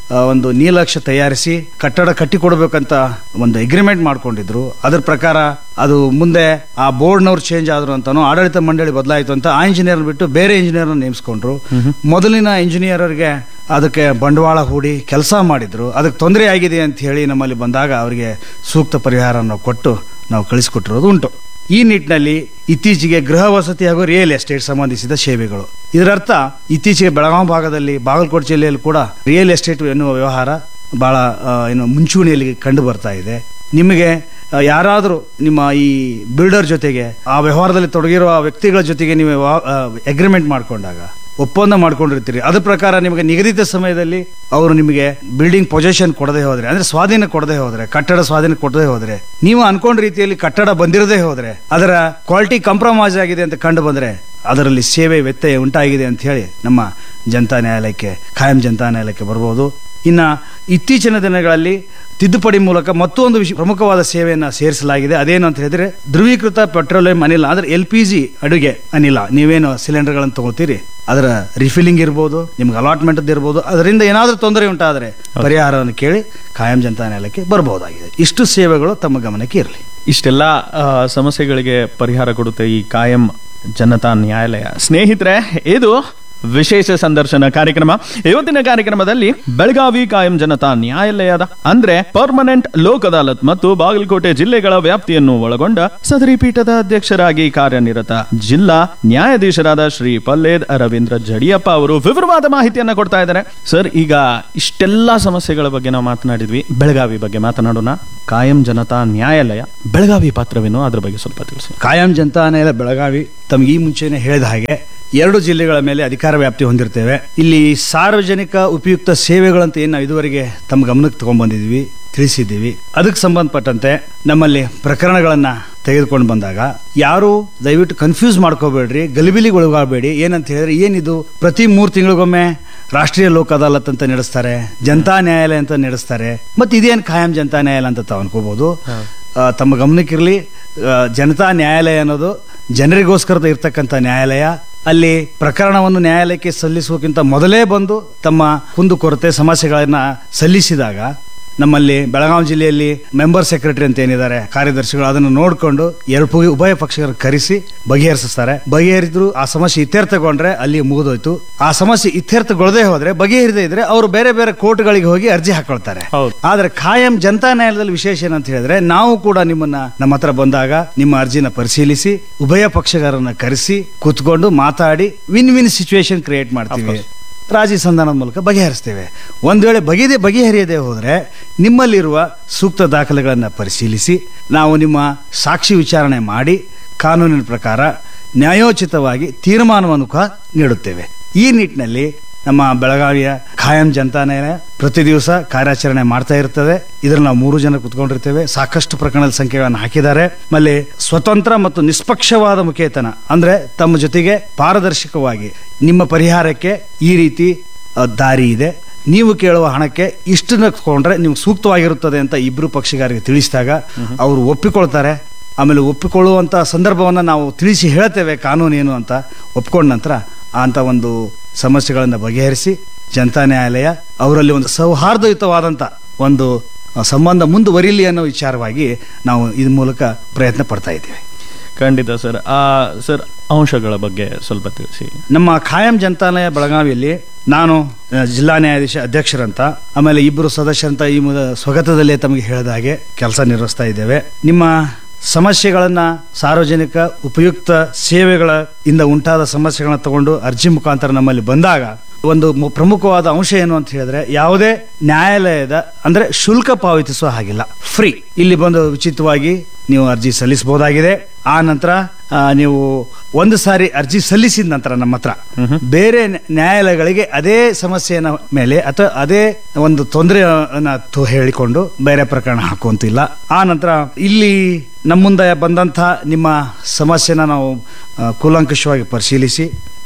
B: ಆ, ಒಂದು ನೀಲಕ್ಷ ತಯಾರಿಸಿ ಕಟ್ಟಡ ಕಟ್ಟಿಕೊಡ್ಬೇಕಂತ ಒಂದು ಅಗ್ರಿಮೆಂಟ್ ಮಾಡ್ಕೊಂಡಿದ್ರು ಅದ್ರ ಪ್ರಕಾರ ಅದು ಮುಂದೆ ಆ ಬೋರ್ಡ್ನವ್ರು ಚೇಂಜ್ ಆದ್ರು ಅಂತಾನು ಆಡಳಿತ ಮಂಡಳಿ ಬದಲಾಯಿತು ಅಂತ ಆ ಇಂಜಿನಿಯರ್ ಬಿಟ್ಟು ಬೇರೆ ಇಂಜಿನಿಯರ್ ನೇಮಿಸ್ಕೊಂಡ್ರು ಮೊದಲಿನ ಇಂಜಿನಿಯರ್ಗೆ ಅದಕ್ಕೆ ಬಂಡವಾಳ ಹೂಡಿ ಕೆಲಸ ಮಾಡಿದ್ರು ಅದಕ್ಕೆ ತೊಂದರೆ ಆಗಿದೆ ಅಂತ ಹೇಳಿ ನಮ್ಮಲ್ಲಿ ಬಂದಾಗ ಅವರಿಗೆ ಸೂಕ್ತ ಪರಿಹಾರವನ್ನು ಕೊಟ್ಟು ನಾವು ಕಳಿಸಿಕೊಟ್ಟಿರೋದು ಉಂಟು ಈ ನಿಟ್ಟಿನಲ್ಲಿ ಇತ್ತೀಚೆಗೆ ಗೃಹ ವಸತಿ ಹಾಗೂ ರಿಯಲ್ ಎಸ್ಟೇಟ್ ಸಂಬಂಧಿಸಿದ ಸೇವೆಗಳು ಇದರರ್ಥ ಇತ್ತೀಚೆಗೆ ಬೆಳಗಾವಿ ಭಾಗದಲ್ಲಿ ಬಾಗಲಕೋಟೆ ಜಿಲ್ಲೆಯಲ್ಲಿ ಕೂಡ ರಿಯಲ್ ಎಸ್ಟೇಟ್ ಎನ್ನುವ ವ್ಯವಹಾರ ಬಹಳ ಆ, ಏನು ಮುಂಚೂಣಿಯಲ್ಲಿ ಕಂಡು ಬರ್ತಾ ಇದೆ ನಿಮಗೆ ಆ, ಯಾರಾದರೂ ನಿಮ್ಮ ಈ ಬಿಲ್ಡರ್ ಜೊತೆಗೆ ಆ ವ್ಯವಹಾರದಲ್ಲಿ ತೊಡಗಿರುವ ವ್ಯಕ್ತಿಗಳ ಜೊತೆಗೆ ನೀವು ಅಗ್ರಿಮೆಂಟ್ ಮಾಡಿಕೊಂಡಾಗ ಒಪ್ಪಂದ ಮಾಡ್ಕೊಂಡಿರ್ತೀರಿ ಅದ್ರ ಪ್ರಕಾರ ನಿಮಗೆ ನಿಗದಿತ ಸಮಯದಲ್ಲಿ ಅವರು ನಿಮಗೆ ಬಿಲ್ಡಿಂಗ್ ಪೊಸಿಷನ್ ಕೊಡದೆ ಹೋದ್ರೆ ಅಂದ್ರೆ ಸ್ವಾಧೀನ ಕೊಡದೆ ಹೋದ್ರೆ ಕಟ್ಟಡ ಸ್ವಾಧೀನ ಕೊಡದೆ ಹೋದ್ರೆ ನೀವು ಅನ್ಕೊಂಡ ರೀತಿಯಲ್ಲಿ ಕಟ್ಟಡ ಬಂದಿರದೇ ಹೋದ್ರೆ ಅದರ ಕ್ವಾಲಿಟಿ ಕಾಂಪ್ರಮೈಸ್ ಆಗಿದೆ ಅಂತ ಕಂಡು ಬಂದ್ರೆ ಅದರಲ್ಲಿ ಸೇವೆ ವ್ಯತ್ಯಯ ಉಂಟಾಗಿದೆ ಅಂತ ಹೇಳಿ ನಮ್ಮ ಜನತಾ ನ್ಯಾಯಾಲಯಕ್ಕೆ ಖಾಯಂ ಜನತಾ ನ್ಯಾಯಾಲಯಕ್ಕೆ ಬರ್ಬೋದು ಇನ್ನ ಇತ್ತೀಚಿನ ದಿನಗಳಲ್ಲಿ ತಿದ್ದುಪಡಿ ಮೂಲಕ ಮತ್ತೊಂದು ವಿಷಯ ಪ್ರಮುಖವಾದ ಸೇವೆಯನ್ನು ಸೇರಿಸಲಾಗಿದೆ ಅದೇನು ಅಂತ ಹೇಳಿದ್ರೆ ಧ್ರುವೀಕೃತ ಪೆಟ್ರೋಲಿಯಂ ಅನಿಲ ಅಂದ್ರೆ ಎಲ್ ಪಿ ಜಿ ಅಡುಗೆ ಅನಿಲ ನೀವೇನು ಸಿಲಿಂಡರ್ಗಳನ್ನು ತಗೋತೀರಿ ಅದರ ರಿಫಿಲಿಂಗ್ ಇರ್ಬೋದು ನಿಮ್ಗೆ ಅಲಾಟ್ಮೆಂಟ್ ಇರ್ಬೋದು ಅದರಿಂದ ಏನಾದರೂ ತೊಂದರೆ ಉಂಟಾದರೆ ಪರಿಹಾರವನ್ನು ಕೇಳಿ ಖಾಯಂ ಜನತಾ ನ್ಯಾಯಾಲಯಕ್ಕೆ ಬರಬಹುದಾಗಿದೆ ಇಷ್ಟು ಸೇವೆಗಳು ತಮ್ಮ ಗಮನಕ್ಕೆ ಇರಲಿ
A: ಇಷ್ಟೆಲ್ಲ ಆ, ಸಮಸ್ಯೆಗಳಿಗೆ ಪರಿಹಾರ ಕೊಡುತ್ತೆ ಈ ಕಾಯಂ ಜನತಾ ನ್ಯಾಯಾಲಯ ಸ್ನೇಹಿತರೆ ಇದು ವಿಶೇಷ ಸಂದರ್ಶನ ಕಾರ್ಯಕ್ರಮ ಇವತ್ತಿನ ಕಾರ್ಯಕ್ರಮದಲ್ಲಿ ಬೆಳಗಾವಿ ಕಾಯಂ ಜನತಾ ನ್ಯಾಯಾಲಯದ ಅಂದ್ರೆ ಪರ್ಮನೆಂಟ್ ಲೋಕ್ ಅದಾಲತ್ ಮತ್ತು ಬಾಗಲಕೋಟೆ ಜಿಲ್ಲೆಗಳ ವ್ಯಾಪ್ತಿಯನ್ನು ಒಳಗೊಂಡ ಸದರಿ ಪೀಠದ ಅಧ್ಯಕ್ಷರಾಗಿ ಕಾರ್ಯನಿರತ ಜಿಲ್ಲಾ ನ್ಯಾಯಾಧೀಶರಾದ ಶ್ರೀ ಪಲ್ಲೇದ್ ರವೀಂದ್ರ ಜಡಿಯಪ್ಪ ಅವರು ವಿವರವಾದ ಮಾಹಿತಿಯನ್ನ ಕೊಡ್ತಾ ಇದ್ದಾರೆ ಸರ್ ಈಗ ಇಷ್ಟೆಲ್ಲಾ ಸಮಸ್ಯೆಗಳ ಬಗ್ಗೆ ನಾವು ಮಾತನಾಡಿದ್ವಿ ಬೆಳಗಾವಿ ಬಗ್ಗೆ ಮಾತನಾಡೋಣ ಕಾಯಂ ಜನತಾ ನ್ಯಾಯಾಲಯ ಬೆಳಗಾವಿ ಪಾತ್ರವೇನು ಅದ್ರ ಬಗ್ಗೆ ಸ್ವಲ್ಪ ತಿಳಿಸಿ
B: ಕಾಯಂ ಜನತಾ ನ್ಯಾಯಾಲಯ ಬೆಳಗಾವಿ ತಮ್ಗೆ ಈ ಮುಂಚೆನೆ ಹೇಳಿದ ಹಾಗೆ ಎರಡು ಜಿಲ್ಲೆಗಳ ಮೇಲೆ ಅಧಿಕಾರ ವ್ಯಾಪ್ತಿ ಹೊಂದಿರ್ತೇವೆ ಇಲ್ಲಿ ಸಾರ್ವಜನಿಕ ಉಪಯುಕ್ತ ಸೇವೆಗಳಂತ ಏನು ನಾವು ಇದುವರೆಗೆ ತಮ್ಮ ಗಮನಕ್ಕೆ ತಗೊಂಡ್ಬಂದಿದ್ವಿ ತಿಳಿಸಿದ್ದೀವಿ ಅದಕ್ಕೆ ಸಂಬಂಧಪಟ್ಟಂತೆ ನಮ್ಮಲ್ಲಿ ಪ್ರಕರಣಗಳನ್ನ ತೆಗೆದುಕೊಂಡು ಬಂದಾಗ ಯಾರು ದಯವಿಟ್ಟು ಕನ್ಫ್ಯೂಸ್ ಮಾಡ್ಕೋಬೇಡ್ರಿ ಗಲಿಬಿಲಿಗೆ ಒಳಗಾಗಬೇಡಿ ಏನಂತ ಹೇಳಿದ್ರೆ ಏನಿದು ಪ್ರತಿ ಮೂರು ತಿಂಗಳಿಗೊಮ್ಮೆ ರಾಷ್ಟ್ರೀಯ ಲೋಕ್ ಅದಾಲತ್ ಅಂತ ನಡೆಸ್ತಾರೆ ಜನತಾ ನ್ಯಾಯಾಲಯ ಅಂತ ನಡೆಸ್ತಾರೆ ಮತ್ತೆ ಇದೇನು ಖಾಯಂ ಜನತಾ ನ್ಯಾಯಾಲಯ ಅಂತ ತಾವು ಅನ್ಕೋಬಹುದು ಆ, ತಮ್ಮ ಗಮನಕ್ಕಿರಲಿ ಆ, ಜನತಾ ನ್ಯಾಯಾಲಯ ಅನ್ನೋದು ಜನರಿಗೋಸ್ಕರದ ಇರ್ತಕ್ಕಂಥ ನ್ಯಾಯಾಲಯ ಅಲ್ಲಿ ಪ್ರಕರಣವನ್ನು ನ್ಯಾಯಾಲಯಕ್ಕೆ ಸಲ್ಲಿಸುವಕ್ಕಿಂತ ಮೊದಲೇ ಬಂದು ತಮ್ಮ ಕುಂದುಕೊರತೆ ಸಮಸ್ಯೆಗಳನ್ನ ಸಲ್ಲಿಸಿದಾಗ ನಮ್ಮಲ್ಲಿ ಬೆಳಗಾವಿ ಜಿಲ್ಲೆಯಲ್ಲಿ ಮೆಂಬರ್ ಸೆಕ್ರೆಟರಿ ಅಂತ ಏನಿದ್ದಾರೆ ಕಾರ್ಯದರ್ಶಿಗಳು ಅದನ್ನು ನೋಡಿಕೊಂಡು ಎರಡು ಪು- ಉಭಯ ಪಕ್ಷಗಳ ಕರೆಸಿ ಬಗೆಹರಿಸ್ತಾರೆ ಬಗೆಹರಿದ್ರು ಆ ಸಮಸ್ಯೆ ಇತ್ಯರ್ಥಗೊಂಡ್ರೆ ಅಲ್ಲಿ ಮುಗಿದೋಯ್ತು ಆ ಸಮಸ್ಯೆ ಇತ್ಯರ್ಥಗೊಳ್ಳದೆ ಹೋದ್ರೆ ಬಗೆಹರಿದೇ ಇದ್ರೆ ಅವರು ಬೇರೆ ಬೇರೆ ಕೋರ್ಟ್ಗಳಿಗೆ ಹೋಗಿ ಅರ್ಜಿ ಹಾಕೊಳ್ತಾರೆ
A: ಹೌದು.
B: ಆದ್ರೆ ಖಾಯಂ ಜನತಾ ನ್ಯಾಯಾಲಯದಲ್ಲಿ ವಿಶೇಷ ಏನಂತ ಹೇಳಿದ್ರೆ ನಾವು ಕೂಡ ನಿಮ್ಮನ್ನ ನಮ್ಮ ಹತ್ರ ಬಂದಾಗ ನಿಮ್ಮ ಅರ್ಜಿನ ಪರಿಶೀಲಿಸಿ ಉಭಯ ಪಕ್ಷಗಾರರನ್ನ ಕರೆಸಿ ಕೂತ್ಕೊಂಡು ಮಾತಾಡಿ ವಿನ್ ವಿನ್ ಸಿಚುವೇಶನ್ ಕ್ರಿಯೇಟ್ ಮಾಡ್ತೀವಿ ರಾಜಿ ಸಂಧಾನದ ಮೂಲಕ ಬಗೆಹರಿಸ್ತೇವೆ ಒಂದು ವೇಳೆ ಬಗೆದೆ ಬಗೆಹರಿಯದೆ ಹೋದರೆ ನಿಮ್ಮಲ್ಲಿರುವ ಸೂಕ್ತ ದಾಖಲೆಗಳನ್ನು ಪರಿಶೀಲಿಸಿ ನಾವು ನಿಮ್ಮ ಸಾಕ್ಷಿ ವಿಚಾರಣೆ ಮಾಡಿ ಕಾನೂನಿನ ಪ್ರಕಾರ ನ್ಯಾಯೋಚಿತವಾಗಿ ತೀರ್ಮಾನವನ್ನು ಕೂಡ ನೀಡುತ್ತೇವೆ ಈ ನಿಟ್ಟಿನಲ್ಲಿ ನಮ್ಮ ಬೆಳಗಾವಿಯ ಖಾಯಂ ಜನತಾ ನ್ಯಾಯಾಲಯ ಪ್ರತಿ ದಿವಸ ಕಾರ್ಯಾಚರಣೆ ಮಾಡ್ತಾ ಇರ್ತದೆ ಇದ್ರಲ್ಲಿ ನಾವು ಮೂರು ಜನ ಕುತ್ಕೊಂಡಿರ್ತೇವೆ ಸಾಕಷ್ಟು ಪ್ರಕರಣದ ಸಂಖ್ಯೆಗಳನ್ನು ಹಾಕಿದ್ದಾರೆ ಆಮೇಲೆ ಸ್ವತಂತ್ರ ಮತ್ತು ನಿಷ್ಪಕ್ಷವಾದ ಮುಖೇತನ ಅಂದ್ರೆ ತಮ್ಮ ಜೊತೆಗೆ ಪಾರದರ್ಶಕವಾಗಿ ನಿಮ್ಮ ಪರಿಹಾರಕ್ಕೆ ಈ ರೀತಿ ಅ, ದಾರಿ ಇದೆ ನೀವು ಕೇಳುವ ಹಣಕ್ಕೆ ಇಷ್ಟನ್ನ ತಗೊಂಡ್ರೆ ನಿಮ್ಗೆ ಸೂಕ್ತವಾಗಿರುತ್ತದೆ ಅಂತ ಇಬ್ರು ಪಕ್ಷಗಾರರಿಗೆ ತಿಳಿಸಿದಾಗ ಅವರು ಒಪ್ಪಿಕೊಳ್ತಾರೆ ಆಮೇಲೆ ಒಪ್ಪಿಕೊಳ್ಳುವಂಥ ಸಂದರ್ಭವನ್ನು ನಾವು ತಿಳಿಸಿ ಹೇಳ್ತೇವೆ ಕಾನೂನು ಏನು ಅಂತ ಒಪ್ಕೊಂಡ ನಂತರ ಅಂತ ಒಂದು ಸಮಸ್ಯೆಗಳನ್ನು ಬಗೆಹರಿಸಿ ಜನತಾ ನ್ಯಾಯಾಲಯ ಅವರಲ್ಲಿ ಒಂದು ಸೌಹಾರ್ದಯುತವಾದಂಥ ಒಂದು ಆ, ಸಂಬಂಧ ಮುಂದುವರಿಲಿ ಅನ್ನೋ ವಿಚಾರವಾಗಿ ನಾವು ಇದ್ರ ಮೂಲಕ ಪ್ರಯತ್ನ ಪಡ್ತಾ ಇದ್ದೇವೆ
A: ಖಂಡಿತ ಸರ್ ಆ ಸರ್ ಅಂಶಗಳ ಬಗ್ಗೆ ಸ್ವಲ್ಪ ತಿಳಿಸಿ
B: ನಮ್ಮ ಖಾಯಂ ಜನತಾಲಯ ಬೆಳಗಾವಿಯಲ್ಲಿ ನಾನು ಆ, ಜಿಲ್ಲಾ ನ್ಯಾಯಾಧೀಶ ಅಧ್ಯಕ್ಷರಂತ ಆಮೇಲೆ ಇಬ್ಬರು ಸದಸ್ಯರಂತ ಈ ಮೊದ ಸ್ವಗತದಲ್ಲೇ ತಮಗೆ ಹೇಳಿದ ಹಾಗೆ ಕೆಲಸ ನಿರ್ವಹಿಸ್ತಾ ಇದ್ದೇವೆ ನಿಮ್ಮ ಸಮಸ್ಯೆಗಳನ್ನ ಸಾರ್ವಜನಿಕ ಉಪಯುಕ್ತ ಸೇವೆಗಳ ಇಂದ ಉಂಟಾದ ಸಮಸ್ಯೆಗಳನ್ನ ತಗೊಂಡು ಅರ್ಜಿ ಮುಖಾಂತರ ನಮ್ಮಲ್ಲಿ ಬಂದಾಗ ಒಂದು ಮು- ಪ್ರಮುಖವಾದ ಅಂಶ ಏನು ಅಂತ ಹೇಳಿದ್ರೆ ಯಾವುದೇ ನ್ಯಾಯಾಲಯದ ಅಂದ್ರೆ ಶುಲ್ಕ ಪಾವತಿಸುವ ಹಾಗಿಲ್ಲ ಫ್ರೀ ಇಲ್ಲಿ ಬಂದು ಉಚಿತವಾಗಿ ನೀವು ಅರ್ಜಿ ಸಲ್ಲಿಸಬಹುದಾಗಿದೆ ಆ ನಂತರ ಆ, ನೀವು ಒಂದು ಸಾರಿ ಅರ್ಜಿ ಸಲ್ಲಿಸಿದ ನಂತರ ನಮ್ಮ ಹತ್ರ ಬೇರೆ ನ್ಯಾ- ನ್ಯಾಯಾಲಯಗಳಿಗೆ ಅದೇ ಸಮಸ್ಯೆಯ ಮೇಲೆ ಅಥವಾ ಅದೇ ಒಂದು ತೊಂದರೆಯನ್ನ ತು- ಹೇಳಿಕೊಂಡು ಬೇರೆ ಪ್ರಕರಣ ಹಾಕುವಂತಿಲ್ಲ ಆ ನಂತರ ಇಲ್ಲಿ ನಮ್ಮ ಮುಂದೆ ಬಂದಂಥ ನಿಮ್ಮ ಸಮಸ್ಯೆನ ನಾವು ಆ, ಕೂಲಂಕಷವಾಗಿ ಪರಿಶೀಲಿಸಿ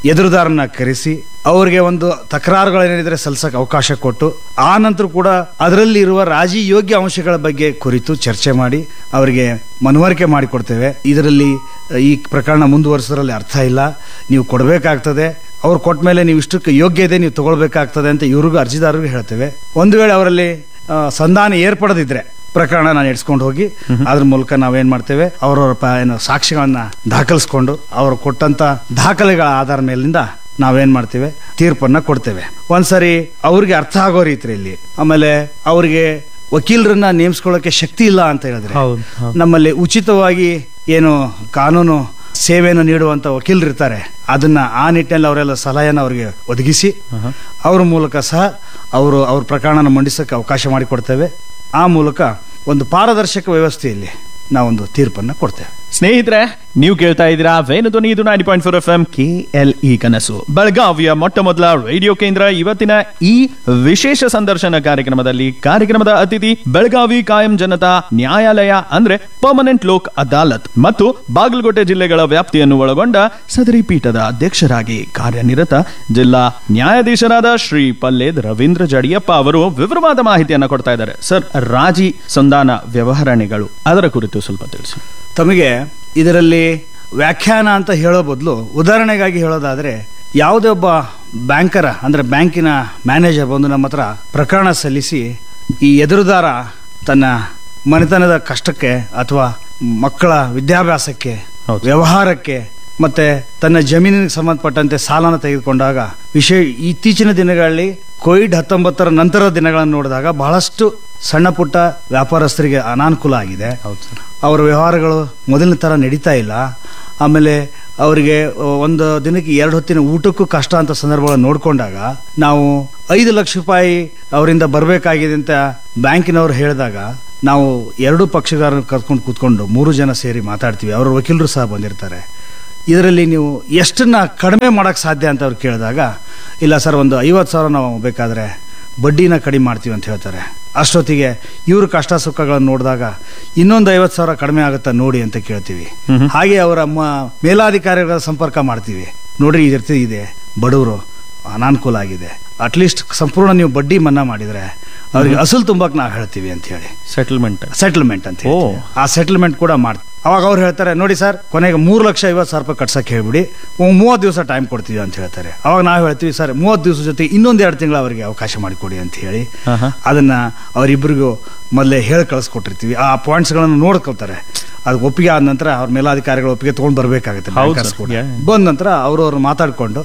B: ಎದುರುದಾರನ್ನ ಕರೆಸಿ ಅವರಿಗೆ ಒಂದು ತಕರಾರುಗಳೇನಿದ್ರೆ ಸಲ್ಲಿಸಕ್ಕೆ ಅವಕಾಶ ಕೊಟ್ಟು ಆ ನಂತರ ಕೂಡ ಅದರಲ್ಲಿ ಇರುವ ರಾಜಿ ಯೋಗ್ಯ ಅಂಶಗಳ ಬಗ್ಗೆ ಕುರಿತು ಚರ್ಚೆ ಮಾಡಿ ಅವರಿಗೆ ಮನವರಿಕೆ ಮಾಡಿಕೊಡ್ತೇವೆ ಇದರಲ್ಲಿ ಈ ಪ್ರಕರಣ ಮುಂದುವರಿಸೋದ್ರಲ್ಲಿ ಅರ್ಥ ಇಲ್ಲ ನೀವು ಕೊಡಬೇಕಾಗ್ತದೆ ಅವ್ರು ಕೊಟ್ಟ ಮೇಲೆ ನೀವು ಇಷ್ಟಕ್ಕೆ ಯೋಗ್ಯ ಇದೆ ನೀವು ತಗೊಳ್ಬೇಕಾಗ್ತದೆ ಅಂತ ಇವ್ರಿಗೂ ಅರ್ಜಿದಾರರಿಗೂ ಹೇಳ್ತೇವೆ ಒಂದು ವೇಳೆ ಅವರಲ್ಲಿ ಆ, ಸಂಧಾನ ಏರ್ಪಡದಿದ್ರೆ ಪ್ರಕರಣ ನಾನು ಎಡ್ಸ್ಕೊಂಡು ಹೋಗಿ ಅದ್ರ ಮೂಲಕ ನಾವೇನ್ ಮಾಡ್ತೇವೆ ಅವರವರ ಪ- ಏನು ಸಾಕ್ಷಿಗಳನ್ನ ದಾಖಲಿಸ್ಕೊಂಡು ಅವರು ಕೊಟ್ಟಂತ ದಾಖಲೆಗಳ ಆಧಾರ ಮೇಲಿಂದ ನಾವೇನ್ ಮಾಡ್ತೇವೆ ತೀರ್ಪನ್ನ ಕೊಡ್ತೇವೆ ಒಂದ್ಸರಿ ಅವ್ರಿಗೆ ಅರ್ಥ ಆಗೋ ರೀತಿಯಲ್ಲಿ ಆಮೇಲೆ ಅವ್ರಿಗೆ ವಕೀಲರನ್ನ ನೇಮಿಸ್ಕೊಳ್ಳೋಕೆ ಶಕ್ತಿ ಇಲ್ಲ ಅಂತ ಹೇಳಿದ್ರೆ
A: ಹೌದು, ಹೌದು.
B: ನಮ್ಮಲ್ಲಿ ಉಚಿತವಾಗಿ ಏನು ಕಾನೂನು ಸೇವೆಯನ್ನು ನೀಡುವಂತ ವಕೀಲರು ಇರ್ತಾರೆ ಅದನ್ನ ಆ ನಿಟ್ಟಿನಲ್ಲಿ ಅವರೆಲ್ಲ ಸಲಹೆಯನ್ನು ಅವರಿಗೆ ಒದಗಿಸಿ ಅವ್ರ ಮೂಲಕ ಸಹ ಅವರು ಅವ್ರ ಪ್ರಕರಣನ ಮಂಡಿಸಕ್ಕೆ ಅವಕಾಶ ಮಾಡಿಕೊಡ್ತೇವೆ ಆ ಮೂಲಕ ಒಂದು ಪಾರದರ್ಶಕ ವ್ಯವಸ್ಥೆಯಲ್ಲಿ ನಾವೊಂದು ತೀರ್ಪನ್ನ ಕೊಡ್ತೇವೆ
A: ಸ್ನೇಹಿತರೆ ನೀವು ಕೇಳ್ತಾ ಇದ್ದೀರಾ ವೇಣು ಧ್ವನಿ ಇದು ninety point four F M K L E ಕನಸು ಬೆಳಗಾವಿಯ ಮೊಟ್ಟ ಮೊದಲ ರೇಡಿಯೋ ಕೇಂದ್ರ ಇವತ್ತಿನ ಈ ವಿಶೇಷ ಸಂದರ್ಶನ ಕಾರ್ಯಕ್ರಮದಲ್ಲಿ ಕಾರ್ಯಕ್ರಮದ ಅತಿಥಿ ಬೆಳಗಾವಿ ಕಾಯಂ ಜನತಾ ನ್ಯಾಯಾಲಯ ಅಂದ್ರೆ ಪರ್ಮನೆಂಟ್ ಲೋಕ್ ಅದಾಲತ್ ಮತ್ತು ಬಾಗಲಕೋಟೆ ಜಿಲ್ಲೆಗಳ ವ್ಯಾಪ್ತಿಯನ್ನು ಒಳಗೊಂಡ ಸದರಿ ಪೀಠದ ಅಧ್ಯಕ್ಷರಾಗಿ ಕಾರ್ಯನಿರತ ಜಿಲ್ಲಾ ನ್ಯಾಯಾಧೀಶರಾದ ಶ್ರೀ ಪಲ್ಲೇದ್ ರವೀಂದ್ರ ಜಡಿಯಪ್ಪ ಅವರು ವಿವರವಾದ ಮಾಹಿತಿಯನ್ನ ಕೊಡ್ತಾ ಇದ್ದಾರೆ ಸರ್ ರಾಜಿ ಸಂಧಾನ ವ್ಯವಹರಣೆಗಳು ಅದರ ಕುರಿತು ಸ್ವಲ್ಪ ತಿಳಿಸಿ
B: ತಮಗೆ ಇದರಲ್ಲಿ ವ್ಯಾಖ್ಯಾನ ಅಂತ ಹೇಳೋ ಬದಲು ಉದಾಹರಣೆಗಾಗಿ ಹೇಳೋದಾದ್ರೆ ಯಾವುದೇ ಒಬ್ಬ ಬ್ಯಾಂಕರ ಅಂದ್ರೆ ಬ್ಯಾಂಕಿನ ಮ್ಯಾನೇಜರ್ ಬಂದು ನಮ್ಮ ಹತ್ರ ಪ್ರಕರಣ ಸಲ್ಲಿಸಿ ಈ ಎದುರುದಾರ ತನ್ನ ಮನೆತನದ ಕಷ್ಟಕ್ಕೆ ಅಥವಾ ಮಕ್ಕಳ ವಿದ್ಯಾಭ್ಯಾಸಕ್ಕೆ
A: ಹೌದು.
B: ವ್ಯವಹಾರಕ್ಕೆ ಮತ್ತೆ ತನ್ನ ಜಮೀನಿಗೆ ಸಂಬಂಧಪಟ್ಟಂತೆ ಸಾಲನ ತೆಗೆದುಕೊಂಡಾಗ ವಿಶೇಷ ಇತ್ತೀಚಿನ ದಿನಗಳಲ್ಲಿ ಕೋವಿಡ್ ಹತ್ತೊಂಬತ್ತರ ನಂತರದ ದಿನಗಳನ್ನು ನೋಡಿದಾಗ ಬಹಳಷ್ಟು ಸಣ್ಣ ಪುಟ್ಟ ವ್ಯಾಪಾರಸ್ಥರಿಗೆ ಅನಾನುಕೂಲ ಆಗಿದೆ
A: ಹೌದು ಸರ್
B: ಅವರ ವ್ಯವಹಾರಗಳು ಮೊದಲಿನ ಥರ ನಡೀತಾ ಇಲ್ಲ ಆಮೇಲೆ ಅವರಿಗೆ ಒಂದು ದಿನಕ್ಕೆ ಎರಡು ಹೊತ್ತಿನ ಊಟಕ್ಕೂ ಕಷ್ಟ ಅಂತ ಸಂದರ್ಭಗಳನ್ನು ನೋಡಿಕೊಂಡಾಗ ನಾವು ಐದು ಲಕ್ಷ ರೂಪಾಯಿ ಅವರಿಂದ ಬರಬೇಕಾಗಿದೆ ಅಂತ ಬ್ಯಾಂಕಿನವರು ಹೇಳಿದಾಗ ನಾವು ಎರಡೂ ಪಕ್ಷಗಾರರನ್ನು ಕರ್ಕೊಂಡು ಕೂತ್ಕೊಂಡು ಮೂರು ಜನ ಸೇರಿ ಮಾತಾಡ್ತೀವಿ ಅವರ ವಕೀಲರು ಸಹ ಬಂದಿರ್ತಾರೆ ಇದರಲ್ಲಿ ನೀವು ಎಷ್ಟನ್ನ ಕಡಿಮೆ ಮಾಡೋಕ್ಕೆ ಸಾಧ್ಯ ಅಂತ ಅವ್ರು ಕೇಳಿದಾಗ ಇಲ್ಲ ಸರ್ ಒಂದು ಐವತ್ತು ಸಾವಿರ ನಾವು ಬೇಕಾದರೆ ಬಡ್ಡಿನ ಕಡಿಮೆ ಮಾಡ್ತೀವಿ ಅಂತ ಹೇಳ್ತಾರೆ ಅಷ್ಟೊತ್ತಿಗೆ ಇವ್ರ ಕಷ್ಟ ಸುಖಗಳನ್ನು ನೋಡಿದಾಗ ಇನ್ನೊಂದು ಐವತ್ತು ಸಾವಿರ ಕಡಿಮೆ ಆಗುತ್ತಾ ನೋಡಿ ಅಂತ ಕೇಳ್ತೀವಿ ಹಾಗೆ ಅವರ ಮ ಮೇಲಾಧಿಕಾರಿಗಳ ಸಂಪರ್ಕ ಮಾಡ್ತೀವಿ ನೋಡ್ರಿ ಈ ರೀತಿ ಇದೆ ಬಡವರು ಅನಾನುಕೂಲ ಆಗಿದೆ ಅಟ್ಲೀಸ್ಟ್ ಸಂಪೂರ್ಣ ನೀವು ಬಡ್ಡಿ ಮನ್ನಾ ಮಾಡಿದರೆ ಅವ್ರಿಗೆ ಅಸಲು ತುಂಬಕ್ಕೆ ನಾವು ಹೇಳ್ತೀವಿ ಅಂತ ಹೇಳಿ
A: ಸೆಟಲ್ಮೆಂಟ್
B: ಸೆಟಲ್ಮೆಂಟ್ ಅಂತ
A: ಓ.
B: ಹೇಳ್ತೀವಿ. ಆ ಸೆಟಲ್ಮೆಂಟ್ ಕೂಡ ಮಾಡ್ತೀವಿ ಅವಾಗ ಅವ್ರು ಹೇಳ್ತಾರೆ ನೋಡಿ ಸರ್ ಕೊನೆಗೆ ಮೂರು ಲಕ್ಷ ಐವತ್ತು ಸಾವಿರ ರೂಪಾಯಿ ಕಟ್ಸಕ್ಕೆ ಹೇಳ್ಬಿಡಿ ಒಂದು ಮೂವತ್ತು ದಿವಸ ಟೈಮ್ ಕೊಡ್ತೀವಿ ಅಂತ ಹೇಳ್ತಾರೆ ಅವಾಗ ನಾವು ಹೇಳ್ತೀವಿ ಸರ್ ಮೂವತ್ತು ದಿವಸ ಜೊತೆ ಇನ್ನೊಂದು ಎರಡು ತಿಂಗಳು ಅವರಿಗೆ ಅವಕಾಶ ಮಾಡಿಕೊಡಿ ಅಂತ ಹೇಳಿ
A: ಆಹಾ.
B: ಅದನ್ನ ಅವರಿಬ್ಬರಿಗೂ ಮೊದಲೇ ಹೇಳಿ ಕಳಿಸ್ಕೊಟ್ಟಿರ್ತೀವಿ ಆ ಪಾಯಿಂಟ್ಸ್ಗಳನ್ನು ನೋಡ್ಕೊಳ್ತಾರೆ ಅದು ಒಪ್ಪಿಗೆ ಆದ ನಂತರ ಅವ್ರ ಮೇಲಾಧಿಕಾರಿಗಳು ಒಪ್ಪಿಗೆ ತೊಗೊಂಡು ಬರಬೇಕಾಗುತ್ತೆ
A: ಹೌದು
B: bankers
A: sir.
B: ಕೂಡ.
A: Yeah.
B: ಬಂದ ನಂತರ ಅವ್ರವ್ರು ಮಾತಾಡಿಕೊಂಡು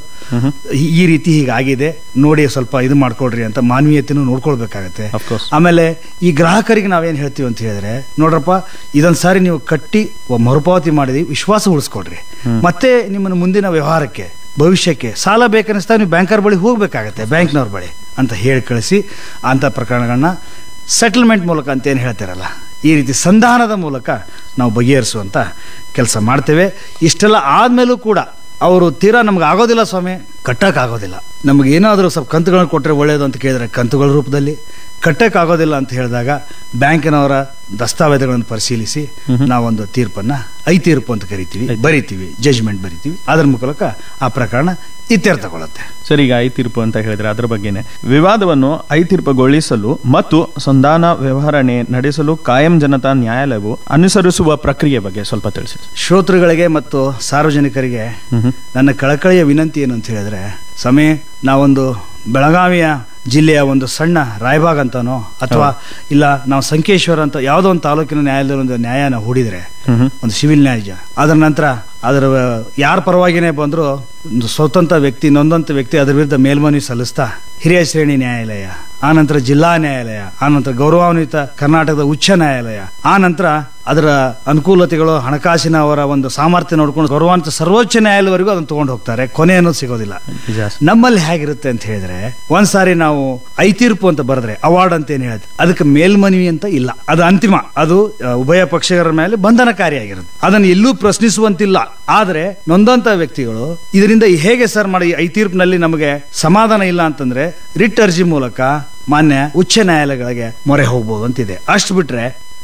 B: ಈ- ಈ ರೀತಿ ಹೀಗಾಗಿದೆ ನೋಡಿ ಸ್ವಲ್ಪ ಇದು ಮಾಡ್ಕೊಳ್ರಿ ಅಂತ ಮಾನವೀಯತೆನೂ ನೋಡ್ಕೊಳ್ಬೇಕಾಗತ್ತೆ
A: Of course.
B: ಆಮೇಲೆ ಈ ಗ್ರಾಹಕರಿಗೆ ನಾವೇನು ಹೇಳ್ತೀವಿ ಅಂತ ಹೇಳಿದ್ರೆ ನೋಡ್ರಪ್ಪ ಇದೊಂದು ಸಾರಿ ನೀವು ಕಟ್ಟಿ ಒ- ಮರುಪಾವತಿ ಮಾಡಿದೀವಿ ವಿಶ್ವಾಸ ಉಳಿಸ್ಕೊಡ್ರಿ ಮತ್ತೆ ನಿಮ್ಮನ್ನು ಮುಂದಿನ ವ್ಯವಹಾರಕ್ಕೆ ಭವಿಷ್ಯಕ್ಕೆ ಸಾಲ ಬೇಕನ್ನಿಸ್ತಾ ನೀವು ಬ್ಯಾಂಕರ್ ಬಳಿ ಹೋಗ್ಬೇಕಾಗತ್ತೆ ಬ್ಯಾಂಕ್ನವ್ರ ಬಳಿ ಅಂತ ಹೇಳಿ ಕಳಿಸಿ ಅಂಥ ಪ್ರಕರಣಗಳನ್ನ ಸೆಟಲ್ಮೆಂಟ್ ಮೂಲಕ ಅಂತ ಏನು ಹೇಳ್ತಾರಲ್ಲ ಈ ರೀತಿ ಸಂಧಾನದ ಮೂಲಕ ನಾವು ಬಗೆಹರಿಸುವಂಥ ಕೆಲಸ ಮಾಡ್ತೇವೆ ಇಷ್ಟೆಲ್ಲ ಆದಮೇಲೂ ಕೂಡ ಅವರು ತೀರಾ ನಮ್ಗೆ ಆಗೋದಿಲ್ಲ ಸ್ವಾಮಿ ಕಟ್ಟಕ್ಕಾಗೋದಿಲ್ಲ ನಮ್ಗೆ ಏನಾದರೂ ಸ್ವಲ್ಪ ಕಂತುಗಳನ್ನು ಕೊಟ್ಟರೆ ಒಳ್ಳೆಯದು ಅಂತ ಕೇಳಿದ್ರೆ ಕಂತುಗಳ ರೂಪದಲ್ಲಿ ಕಟ್ಟಕ್ಕಾಗೋದಿಲ್ಲ ಅಂತ ಹೇಳಿದಾಗ ಬ್ಯಾಂಕಿನವರ ದಸ್ತಾವೇಜುಗಳನ್ನು ಪರಿಶೀಲಿಸಿ ನಾವೊಂದು ತೀರ್ಪನ್ನ ಐ ತೀರ್ಪು ಅಂತ ಕರಿತೀವಿ ಬರಿತೀವಿ ಜಜ್ಮೆಂಟ್ ಬರಿತೀವಿ ಅದರ ಮೂಲಕ ಆ ಪ್ರಕರಣ ಇತ್ಯರ್ಥಗೊಳ್ಳುತ್ತೆ
A: ಸರ್ ಈಗ ಐ ತೀರ್ಪು ಅಂತ ಹೇಳಿದ್ರೆ ಅದರ ಬಗ್ಗೆನೆ ವಿವಾದವನ್ನು ಐ ತೀರ್ಪುಗೊಳಿಸಲು ಮತ್ತು ಸಂಧಾನ ವ್ಯವಹರಣೆ ನಡೆಸಲು ಕಾಯಂ ಜನತಾ ನ್ಯಾಯಾಲಯವು ಅನುಸರಿಸುವ ಪ್ರಕ್ರಿಯೆ ಬಗ್ಗೆ ಸ್ವಲ್ಪ ತಿಳಿಸಿ
B: ಶ್ರೋತೃಗಳಿಗೆ ಮತ್ತು ಸಾರ್ವಜನಿಕರಿಗೆ ನನ್ನ ಕಳಕಳಿಯ ವಿನಂತಿ ಏನು ಅಂತ ಹೇಳಿದ್ರೆ ಸಮಯ ನಾವೊಂದು ಬೆಳಗಾವಿಯ ಜಿಲ್ಲೆಯ ಒಂದು ಸಣ್ಣ ರಾಯಬಾಗ್ ಅಂತಾನೋ ಅಥವಾ ಇಲ್ಲ ನಾವು ಸಂಕೇಶ್ವರ ಅಂತ ಯಾವುದೋ ಒಂದು ತಾಲೂಕಿನ ನ್ಯಾಯಾಲಯದಲ್ಲಿ ಒಂದು ನ್ಯಾಯನ ಹೂಡಿದ್ರೆ ಒಂದು ಸಿವಿಲ್ ನ್ಯಾಯ ಅದರ ನಂತರ ಅದರ ಯಾರ ಪರವಾಗಿನೇ ಬಂದರೂ ಒಂದು ಸ್ವತಂತ್ರ ವ್ಯಕ್ತಿ ನೊಂದಂತ ವ್ಯಕ್ತಿ ಅದರ ವಿರುದ್ಧ ಮೇಲ್ಮನವಿ ಸಲ್ಲಿಸ್ತಾ ಹಿರಿಯ ಶ್ರೇಣಿ ನ್ಯಾಯಾಲಯ ಆ ನಂತರ ಜಿಲ್ಲಾ ನ್ಯಾಯಾಲಯ ಆ ನಂತರ ಗೌರವಾನ್ವಿತ ಕರ್ನಾಟಕದ ಉಚ್ಚ ನ್ಯಾಯಾಲಯ ಆ ನಂತರ ಅದರ ಅನುಕೂಲತೆಗಳು ಹಣಕಾಸಿನ ಅವರ ಒಂದು ಸಾಮರ್ಥ್ಯ ನೋಡ್ಕೊಂಡು ಗೌರವಾನ್ವಿತ ಸರ್ವೋಚ್ಚ ನ್ಯಾಯಾಲಯವರೆಗೂ ಅದನ್ನು ತಗೊಂಡು ಹೋಗ್ತಾರೆ ಕೊನೆ ಅನ್ನೋದು ಸಿಗೋದಿಲ್ಲ
A: ನಿಜ
B: ನಮ್ಮಲ್ಲಿ ಹೇಗಿರುತ್ತೆ ಅಂತ ಹೇಳಿದ್ರೆ ಒಂದ್ಸಾರಿ ನಾವು ಐ ತೀರ್ಪು ಅಂತ ಬರೆದ್ರೆ ಅವಾರ್ಡ್ ಅಂತ ಏನ್ ಹೇಳಿದ್ರೆ ಅದಕ್ಕೆ ಮೇಲ್ಮನವಿ ಅಂತ ಇಲ್ಲ ಅದು ಅಂತಿಮ ಅದು ಆ, ಉಭಯ ಪಕ್ಷಗಳ ಮೇಲೆ ಬಂಧನಕಾರಿಯಾಗಿರುತ್ತೆ ಅದನ್ನು ಎಲ್ಲೂ ಪ್ರಶ್ನಿಸುವಂತಿಲ್ಲ ಆದ್ರೆ ನೊಂದಂತ ವ್ಯಕ್ತಿಗಳು ಇದರಿಂದ ಹೇಗೆ ಸರ್ ಮಾಡಿ ಐ ತೀರ್ಪಿನಲ್ಲಿ ನಮಗೆ ಸಮಾಧಾನ ಇಲ್ಲ ಅಂತಂದ್ರೆ ರಿಟ್ ಅರ್ಜಿ ಮೂಲಕ ಮಾನ್ಯ ಉಚ್ಚ ನ್ಯಾಯಾಲಯಗಳಿಗೆ ಮೊರೆ ಹೋಗ್ಬೋದು ಅಂತಿದೆ ಅಷ್ಟು ಬಿಟ್ರೆ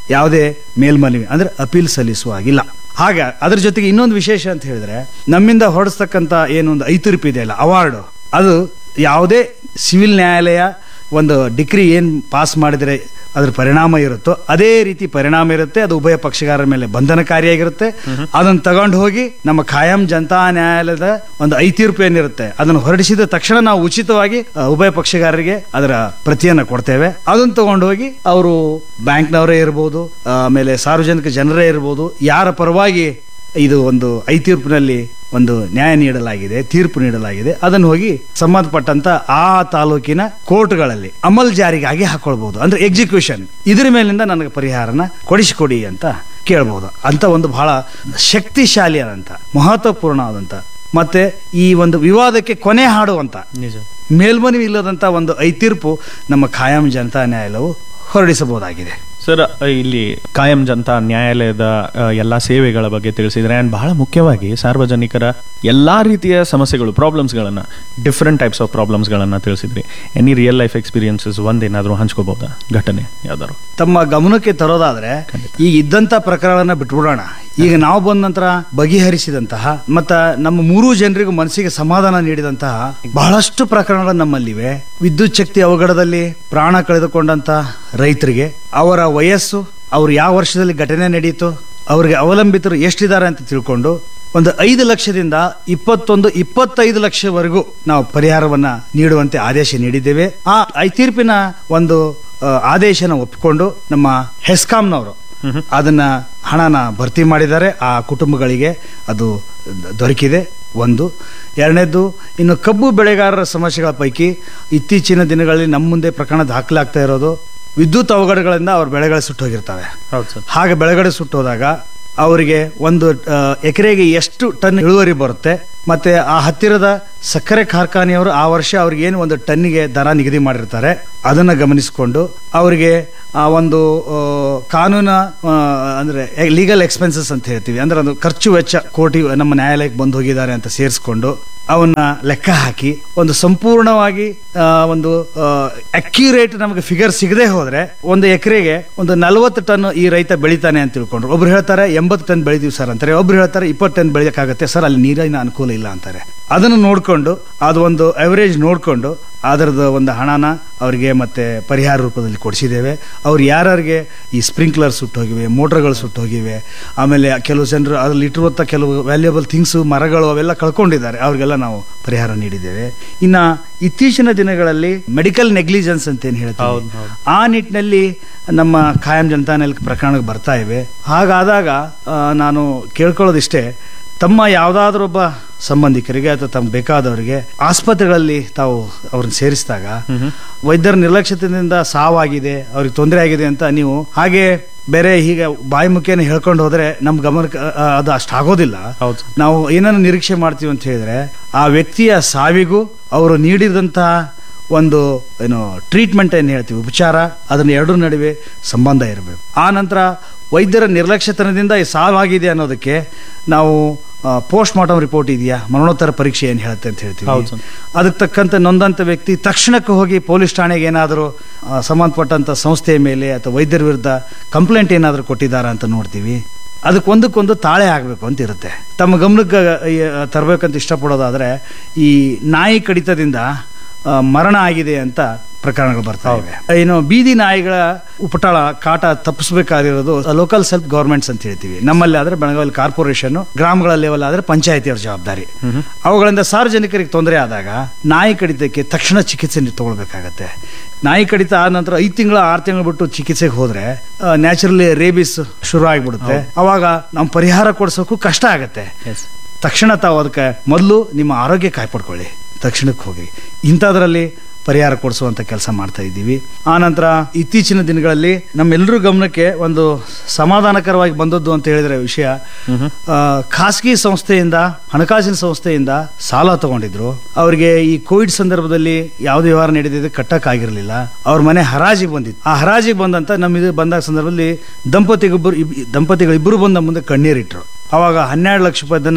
B: ಯಾವುದೇ ಮೇಲ್ಮನವಿ ಅಂದ್ರೆ ಅಪೀಲ್ ಸಲ್ಲಿಸುವ ಹಾಗಿಲ್ಲ ಹಾಗೆ ಅದ್ರ ಜೊತೆಗೆ ಇನ್ನೊಂದು ವಿಶೇಷ ಅಂತ ಹೇಳಿದ್ರೆ ನಮ್ಮಿಂದ ಹೊರಡಿಸ್ತಕ್ಕಂಥ ಏನೊಂದು ಐತಿರ್ಪು ಇದೆಯಲ್ಲ ಅವಾರ್ಡು ಅದು ಯಾವುದೇ ಸಿವಿಲ್ ನ್ಯಾಯಾಲಯ ಒಂದು ಡಿಗ್ರಿ ಏನು ಪಾಸ್ ಮಾಡಿದರೆ ಅದ್ರ ಪರಿಣಾಮ ಇರುತ್ತೋ ಅದೇ ರೀತಿ ಪರಿಣಾಮ ಇರುತ್ತೆ ಅದು ಉಭಯ ಪಕ್ಷಗಾರರ ಮೇಲೆ ಬಂಧನಕಾರಿಯಾಗಿರುತ್ತೆ ಅದನ್ನು ತಗೊಂಡು ಹೋಗಿ ನಮ್ಮ ಖಾಯಂ ಜನತಾ ನ್ಯಾಯಾಲಯದ ಒಂದು ಐತೀರ್ಪು ಏನಿರುತ್ತೆ ಅದನ್ನು ಹೊರಡಿಸಿದ ತಕ್ಷಣ ನಾವು ಉಚಿತವಾಗಿ ಆ, ಉಭಯ ಪಕ್ಷಗಾರರಿಗೆ ಅದರ ಪ್ರತಿಯನ್ನು ಕೊಡ್ತೇವೆ ಅದನ್ನು ತಗೊಂಡು ಹೋಗಿ ಅವರು ಬ್ಯಾಂಕ್ನವರೇ ಇರ್ಬೋದು ಆಮೇಲೆ ಸಾರ್ವಜನಿಕ ಜನರೇ ಇರ್ಬೋದು ಯಾರ ಪರವಾಗಿ ಇದು ಒಂದು ಐತೀರ್ಪಿನಲ್ಲಿ ಒಂದು ನ್ಯಾಯ ನೀಡಲಾಗಿದೆ ತೀರ್ಪು ನೀಡಲಾಗಿದೆ ಅದನ್ನು ಹೋಗಿ ಸಂಬಂಧಪಟ್ಟಂತ ಆ ತಾಲೂಕಿನ ಕೋರ್ಟ್ಗಳಲ್ಲಿ ಅಮಲ್ ಜಾರಿಗಾಗಿ ಹಾಕೊಳ್ಬಹುದು ಅಂದ್ರೆ ಎಕ್ಸಿಕ್ಯೂಷನ್ ಇದ್ರ ಮೇಲಿಂದ ನನಗೆ ಪರಿಹಾರನ ಕೊಡಿಸಿಕೊಡಿ ಅಂತ ಕೇಳ್ಬೋದು ಅಂತ ಒಂದು ಬಹಳ ಶಕ್ತಿಶಾಲಿಯಾದಂತ ಮಹತ್ವಪೂರ್ಣವಾದಂತ ಮತ್ತೆ ಈ ಒಂದು ವಿವಾದಕ್ಕೆ ಕೊನೆ ಹಾಡುವಂತ
A: ನಿಜ
B: ಮೇಲ್ಮನವಿ ಇಲ್ಲದಂತ ಒಂದು ಐತೀರ್ಪು ನಮ್ಮ ಖಾಯಂ ಜನತಾ ನ್ಯಾಯಾಲಯವು ಹೊರಡಿಸಬಹುದಾಗಿದೆ
A: ಸರ್ ಇಲ್ಲಿ ಕಾಯಂ ಜನತಾ ನ್ಯಾಯಾಲಯದ ಅ, ಎಲ್ಲಾ ಸೇವೆಗಳ ಬಗ್ಗೆ ತಿಳಿಸಿದ್ರೆ ಅಂಡ್ ಬಹಳ ಮುಖ್ಯವಾಗಿ ಸಾರ್ವಜನಿಕರ ಎಲ್ಲಾ ರೀತಿಯ ಸಮಸ್ಯೆಗಳು ಪ್ರಾಬ್ಲಮ್ಸ್ಗಳನ್ನ ಡಿಫ್ರೆಂಟ್ ಟೈಪ್ಸ್ ಆಫ್ ಪ್ರಾಬ್ಲಮ್ಸ್ಗಳನ್ನ ತಿಳಿಸಿದ್ರಿ ಎನಿ ರಿಯಲ್ ಲೈಫ್ ಎಕ್ಸ್ಪೀರಿಯನ್ಸಸ್ ಒಂದೇನಾದ್ರೂ ಹಂಚ್ಕೋಬಹುದಾ ಘಟನೆ ಯಾವ್ದಾರು
B: ತಮ್ಮ ಗಮನಕ್ಕೆ ತರೋದಾದ್ರೆ ಈಗ ಇದ್ದಂತ ಪ್ರಕರಣನ ಬಿಟ್ಬಿಡೋಣ ಈಗ ನಾವು ಬಂದ ನಂತರ ಬಗೆಹರಿಸಿದಂತಹ ಮತ್ತ ನಮ್ಮ ಮೂರು ಜನರಿಗೂ ಮನಸ್ಸಿಗೆ ಸಮಾಧಾನ ನೀಡಿದಂತಹ ಬಹಳಷ್ಟು ಪ್ರಕರಣಗಳು ನಮ್ಮಲ್ಲಿವೆ ವಿದ್ಯುತ್ ಶಕ್ತಿ ಅವಘಡದಲ್ಲಿ ಪ್ರಾಣ ಕಳೆದುಕೊಂಡಂತ ರೈತರಿಗೆ ಅವರ ವಯಸ್ಸು ಅವ್ರು ಯಾವ ವರ್ಷದಲ್ಲಿ ಘಟನೆ ನಡೀತು ಅವರಿಗೆ ಅವಲಂಬಿತರು ಎಷ್ಟಿದ್ದಾರೆ ಅಂತ ತಿಳ್ಕೊಂಡು ಒಂದು ಐದು ಲಕ್ಷದಿಂದ ಇಪ್ಪತ್ತೊಂದು ಇಪ್ಪತ್ತೈದು ಲಕ್ಷವರೆಗೂ ನಾವು ಪರಿಹಾರವನ್ನ ನೀಡುವಂತೆ ಆದೇಶ ನೀಡಿದ್ದೇವೆ ಆ ಐ ತೀರ್ಪಿನ ಒಂದು ಆ, ಆದೇಶನ ಒಪ್ಪಿಕೊಂಡು ನಮ್ಮ ಹೆಸ್ಕಾಂನವರು ಅದನ್ನ ಹಣನ ಭರ್ತಿ ಮಾಡಿದ್ದಾರೆ ಆ ಕುಟುಂಬಗಳಿಗೆ ಅದು ದ- ದೊರಕಿದೆ ಒಂದು ಎರಡನೇದು ಇನ್ನು ಕಬ್ಬು ಬೆಳೆಗಾರರ ಸಮಸ್ಯೆಗಳ ಪೈಕಿ ಇತ್ತೀಚಿನ ದಿನಗಳಲ್ಲಿ ನಮ್ಮ ಮುಂದೆ ಪ್ರಕರಣ ದಾಖಲಾಗ್ತಾ ಇರೋದು ವಿದ್ಯುತ್ ಅವಘಡಗಳಿಂದ ಅವ್ರ ಬೆಳೆಗಳು ಸುಟ್ಟೋಗಿರ್ತವೆ
A: ಹೌದು ಸರ್
B: ಹಾಗೆ ಬೆಳೆಗಡೆ ಸುಟ್ಟೋದಾಗ ಅವರಿಗೆ ಒಂದು ಆ, ಎಕರೆಗೆ ಎಷ್ಟು ಟನ್ ಇಳುವರಿ ಬರುತ್ತೆ ಮತ್ತೆ ಆ ಹತ್ತಿರದ ಸಕ್ಕರೆ ಕಾರ್ಖಾನೆಯವರು ಆ ವರ್ಷ ಅವ್ರಿಗೆ ಏನು ಒಂದು ಟನ್ನಿಗೆ ದರ ನಿಗದಿ ಮಾಡಿರ್ತಾರೆ ಅದನ್ನ ಗಮನಿಸಿಕೊಂಡು ಅವರಿಗೆ ಆ ಒಂದು ಆ, ಕಾನೂನ ಆ, ಅಂದ್ರೆ ಲೀಗಲ್ ಎಕ್ಸ್ಪೆನ್ಸಸ್ ಅಂತ ಹೇಳ್ತೀವಿ ಅಂದ್ರೆ ಅದು ಖರ್ಚು ವೆಚ್ಚ ಕೋಟಿ ನಮ್ಮ ನ್ಯಾಯಾಲಯಕ್ಕೆ ಬಂದು ಹೋಗಿದ್ದಾರೆ ಅಂತ ಸೇರಿಸ್ಕೊಂಡು ಅವನ್ನ ಲೆಕ್ಕ ಹಾಕಿ ಒಂದು ಸಂಪೂರ್ಣವಾಗಿ ಆ, ಒಂದು ಅಕ್ಯುರೇಟ್ ನಮಗೆ ಫಿಗರ್ ಸಿಗದೆ ಹೋದ್ರೆ ಒಂದು ಎಕರೆಗೆ ಒಂದು ನಲವತ್ತು ಟನ್ ಈ ರೈತ ಬೆಳಿತಾನೆ ಅಂತ ತಿಳ್ಕೊಂಡ್ರು ಒಬ್ರು ಹೇಳ್ತಾರೆ ಎಂಬತ್ತು ಟನ್ ಬೆಳಿತೀವಿ ಸರ್ ಅಂತಾರೆ ಒಬ್ರು ಹೇಳ್ತಾರೆ ಇಪ್ಪತ್ತು ಟನ್ ಬೆಳೆಯೋಕ್ಕಾಗತ್ತೆ ಸರ್ ಅಲ್ಲಿ ನೀರಿನ ಅನುಕೂಲ ಇಲ್ಲ ಅಂತಾರೆ ಅದನ್ನು ನೋಡ್ಕೊಂಡು ಅದು ಒಂದು ಅವರೇಜ್ ನೋಡ್ಕೊಂಡು ಅದರದ್ದು ಒಂದು ಹಣನ ಅವರಿಗೆ ಮತ್ತೆ ಪರಿಹಾರ ರೂಪದಲ್ಲಿ ಕೊಡಿಸಿದ್ದೇವೆ ಅವ್ರು ಯಾರ್ಯಾರಿಗೆ ಈ ಸ್ಪ್ರಿಂಕ್ಲರ್ ಸುಟ್ಟೋಗಿವೆ ಮೋಟರ್ಗಳು ಸುಟ್ಟೋಗಿವೆ ಆಮೇಲೆ ಕೆಲವು ಜನರು ಅದ್ರಲ್ಲಿ ಇಟ್ಟಿರುವಂಥ ಕೆಲವು ವ್ಯಾಲ್ಯೂಯಬಲ್ ಥಿಂಗ್ಸು ಮರಗಳು ಅವೆಲ್ಲ ಕಳ್ಕೊಂಡಿದ್ದಾರೆ ಅವ್ರಿಗೆಲ್ಲ ನಾವು ಪರಿಹಾರ ನೀಡಿದ್ದೇವೆ ಇನ್ನ ಇತ್ತೀಚಿನ ದಿನಗಳಲ್ಲಿ ಮೆಡಿಕಲ್ ನೆಗ್ಲಿಜೆನ್ಸ್ ಅಂತ ಏನು ಹೇಳ್ತೀವಿ
A: ಹೌದು, ಹೌದು.
B: ಆ ನಿಟ್ಟಿನಲ್ಲಿ ನಮ್ಮ ಖಾಯಂ ಜನತಾನಲ್ಲಿ ಪ್ರಕರಣಕ್ಕೆ ಬರ್ತಾ ಇವೆ ಹಾಗಾದಾಗ ಆ, ನಾನು ಕೇಳ್ಕೊಳ್ಳೋದಿಷ್ಟೇ ತಮ್ಮ ಯಾವುದಾದ್ರೊಬ್ಬ ಸಂಬಂಧಿಕರಿಗೆ ಅಥವಾ ತಮ್ಗೆ ಬೇಕಾದವರಿಗೆ ಆಸ್ಪತ್ರೆಗಳಲ್ಲಿ ತಾವು ಅವ್ರನ್ನ ಸೇರಿಸಿದಾಗ ವೈದ್ಯರ ನಿರ್ಲಕ್ಷ್ಯತೆಯಿಂದ ಸಾವಾಗಿದೆ ಅವ್ರಿಗೆ ತೊಂದರೆ ಆಗಿದೆ ಅಂತ ನೀವು ಹಾಗೆ ಬೇರೆ ಹೀಗೆ ಬಾಯಿ ಮುಖೇನ ಹೇಳ್ಕೊಂಡು ಹೋದ್ರೆ ನಮ್ ಗಮನಕ್ಕೆ ಆ, ಆ, ಅದು ಅಷ್ಟು ಆಗೋದಿಲ್ಲ
A: ಹೌದು ಸರ್
B: ನಾವು ಏನನ್ನು ನಿರೀಕ್ಷೆ ಮಾಡ್ತೀವಿ ಅಂತ ಹೇಳಿದ್ರೆ ಆ ವ್ಯಕ್ತಿಯ ಸಾವಿಗೂ ಅವರು ನೀಡಿದಂತಹ ಒಂದು ಏನು ಟ್ರೀಟ್ಮೆಂಟ್ ಏನು ಹೇಳ್ತೀವಿ ಉಪಚಾರ ಅದನ್ನ ಎರಡರ ನಡುವೆ ಸಂಬಂಧ ಇರಬೇಕು ಆ ನಂತರ ವೈದ್ಯರ ನಿರ್ಲಕ್ಷ್ಯತನದಿಂದ ಈ ಸಾವಾಗಿದೆ ಅನ್ನೋದಕ್ಕೆ ನಾವು ಪೋಸ್ಟ್ ಮಾರ್ಟಮ್ ರಿಪೋರ್ಟ್ ಇದೆಯಾ ಮರಣೋತ್ತರ ಪರೀಕ್ಷೆ ಏನು ಹೇಳುತ್ತೆ ಅಂತ ಹೇಳ್ತೀವಿ
A: ಹೌದು ಸರ್.
B: ಅದಕ್ಕೆ ತಕ್ಕಂತೆ ನೊಂದಂತ ವ್ಯಕ್ತಿ ತಕ್ಷಣಕ್ಕೆ ಹೋಗಿ ಪೊಲೀಸ್ ಠಾಣೆಗೆ ಏನಾದರೂ ಸಂಬಂಧಪಟ್ಟಂತ ಸಂಸ್ಥೆಯ ಮೇಲೆ ಅಥವಾ ವೈದ್ಯರ ವಿರುದ್ಧ ಕಂಪ್ಲೇಂಟ್ ಏನಾದರೂ ಕೊಟ್ಟಿದ್ದಾರಾ ಅಂತ ನೋಡ್ತೀವಿ ಅದಕ್ಕೆ ಒಂದಕ್ಕೊಂದು ತಾಳೆ ಆಗಬೇಕು ಅಂತ ಇರುತ್ತೆ ತಮ್ಮ ಗಮನಕ್ಕೆ ಈ, ತರಬೇಕಂತ ಇಷ್ಟಪಡೋದಾದ್ರೆ ಈ ನಾಯಿ ಕಡಿತದಿಂದ ಆ, ಮರಣ ಆಗಿದೆ ಅಂತ ಪ್ರಕರಣಗಳು ಬರ್ತಾ ಇವೆ ಏನು ಬೀದಿ ನಾಯಿಗಳ ಉಪಟಳ ಕಾಟ ತಪ್ಪಿಸಬೇಕಾಗಿರೋದು ಲೋಕಲ್ ಸೆಲ್ಫ್ ಗವರ್ಮೆಂಟ್ಸ್ ಅಂತ ಹೇಳ್ತೀವಿ ನಮ್ಮಲ್ಲಿ ಆದ್ರೆ ಬೆಳಗಾವಿ ಕಾರ್ಪೊರೇಷನ್ ಗ್ರಾಮಗಳ ಲೆವೆಲ್ ಆದ್ರೆ ಪಂಚಾಯತಿಯವ್ರ ಜವಾಬ್ದಾರಿ ಅವುಗಳಿಂದ ಸಾರ್ವಜನಿಕರಿಗೆ ತೊಂದರೆ ಆದಾಗ ನಾಯಿ ಕಡಿತಕ್ಕೆ ತಕ್ಷಣ ಚಿಕಿತ್ಸೆ ನಿ- ತಗೊಳ್ಬೇಕಾಗತ್ತೆ ನಾಯಿ ಕಡಿತ ಆದ ನಂತರ ಐದು ತಿಂಗಳ ಆರು ತಿಂಗಳು ಬಿಟ್ಟು ಚಿಕಿತ್ಸೆಗೆ ಹೋದ್ರೆ ನ್ಯಾಚುರಲಿ ರೇಬಿಸ್ ಶುರು ಆಗ್ಬಿಡುತ್ತೆ ಅವಾಗ ನಾವು ಪರಿಹಾರ ಕೊಡ್ಸೋಕ್ಕೂ ಕಷ್ಟ ಆಗತ್ತೆ
A: ಎಸ್
B: ತಕ್ಷಣ ತಾವು ಅದಕ್ಕೆ ಮೊದಲು ನಿಮ್ಮ ಆರೋಗ್ಯ ಕಾಯ್ಪಡ್ಕೊಳ್ಳಿ ತಕ್ಷಣಕ್ಕೆ ಹೋಗಿ ಇಂಥದ್ರಲ್ಲಿ ಪರಿಹಾರ ಕೊಡಿಸುವಂತ ಕೆಲಸ ಮಾಡ್ತಾ ಇದ್ದೀವಿ ಆ ನಂತರ ಇತ್ತೀಚಿನ ದಿನಗಳಲ್ಲಿ ನಮ್ಮೆಲ್ಲರೂ ಗಮನಕ್ಕೆ ಒಂದು ಸಮಾಧಾನಕರವಾಗಿ ಬಂದದ್ದು ಅಂತ ಹೇಳಿದ್ರೆ ವಿಷಯ ಆ, ಖಾಸಗಿ ಸಂಸ್ಥೆಯಿಂದ ಹಣಕಾಸಿನ ಸಂಸ್ಥೆಯಿಂದ ಸಾಲ ತಗೊಂಡಿದ್ರು ಅವರಿಗೆ ಈ ಕೋವಿಡ್ ಸಂದರ್ಭದಲ್ಲಿ ಯಾವುದೇ ವ್ಯವಹಾರ ನಡೆದಿದೆ ಕಟ್ಟಕ್ಕಾಗಿರಲಿಲ್ಲ ಅವ್ರ ಮನೆ ಹರಾಜಿಗೆ ಬಂದಿತ್ತು ಆ ಹರಾಜಿಗೆ ಬಂದಂತ ನಮ್ಮ ಇದು ಬಂದಾಗ ಸಂದರ್ಭದಲ್ಲಿ ದಂಪತಿಗೊಬ್ಬರು ಇಬ್- ದಂಪತಿಗಳಿಬ್ಬರು ಬಂದ ಮುಂದೆ ಕಣ್ಣೀರಿಟ್ರು ಅವಾಗ ಹನ್ನೆರಡು ಲಕ್ಷ ರೂಪಾಯಿದನ್ನ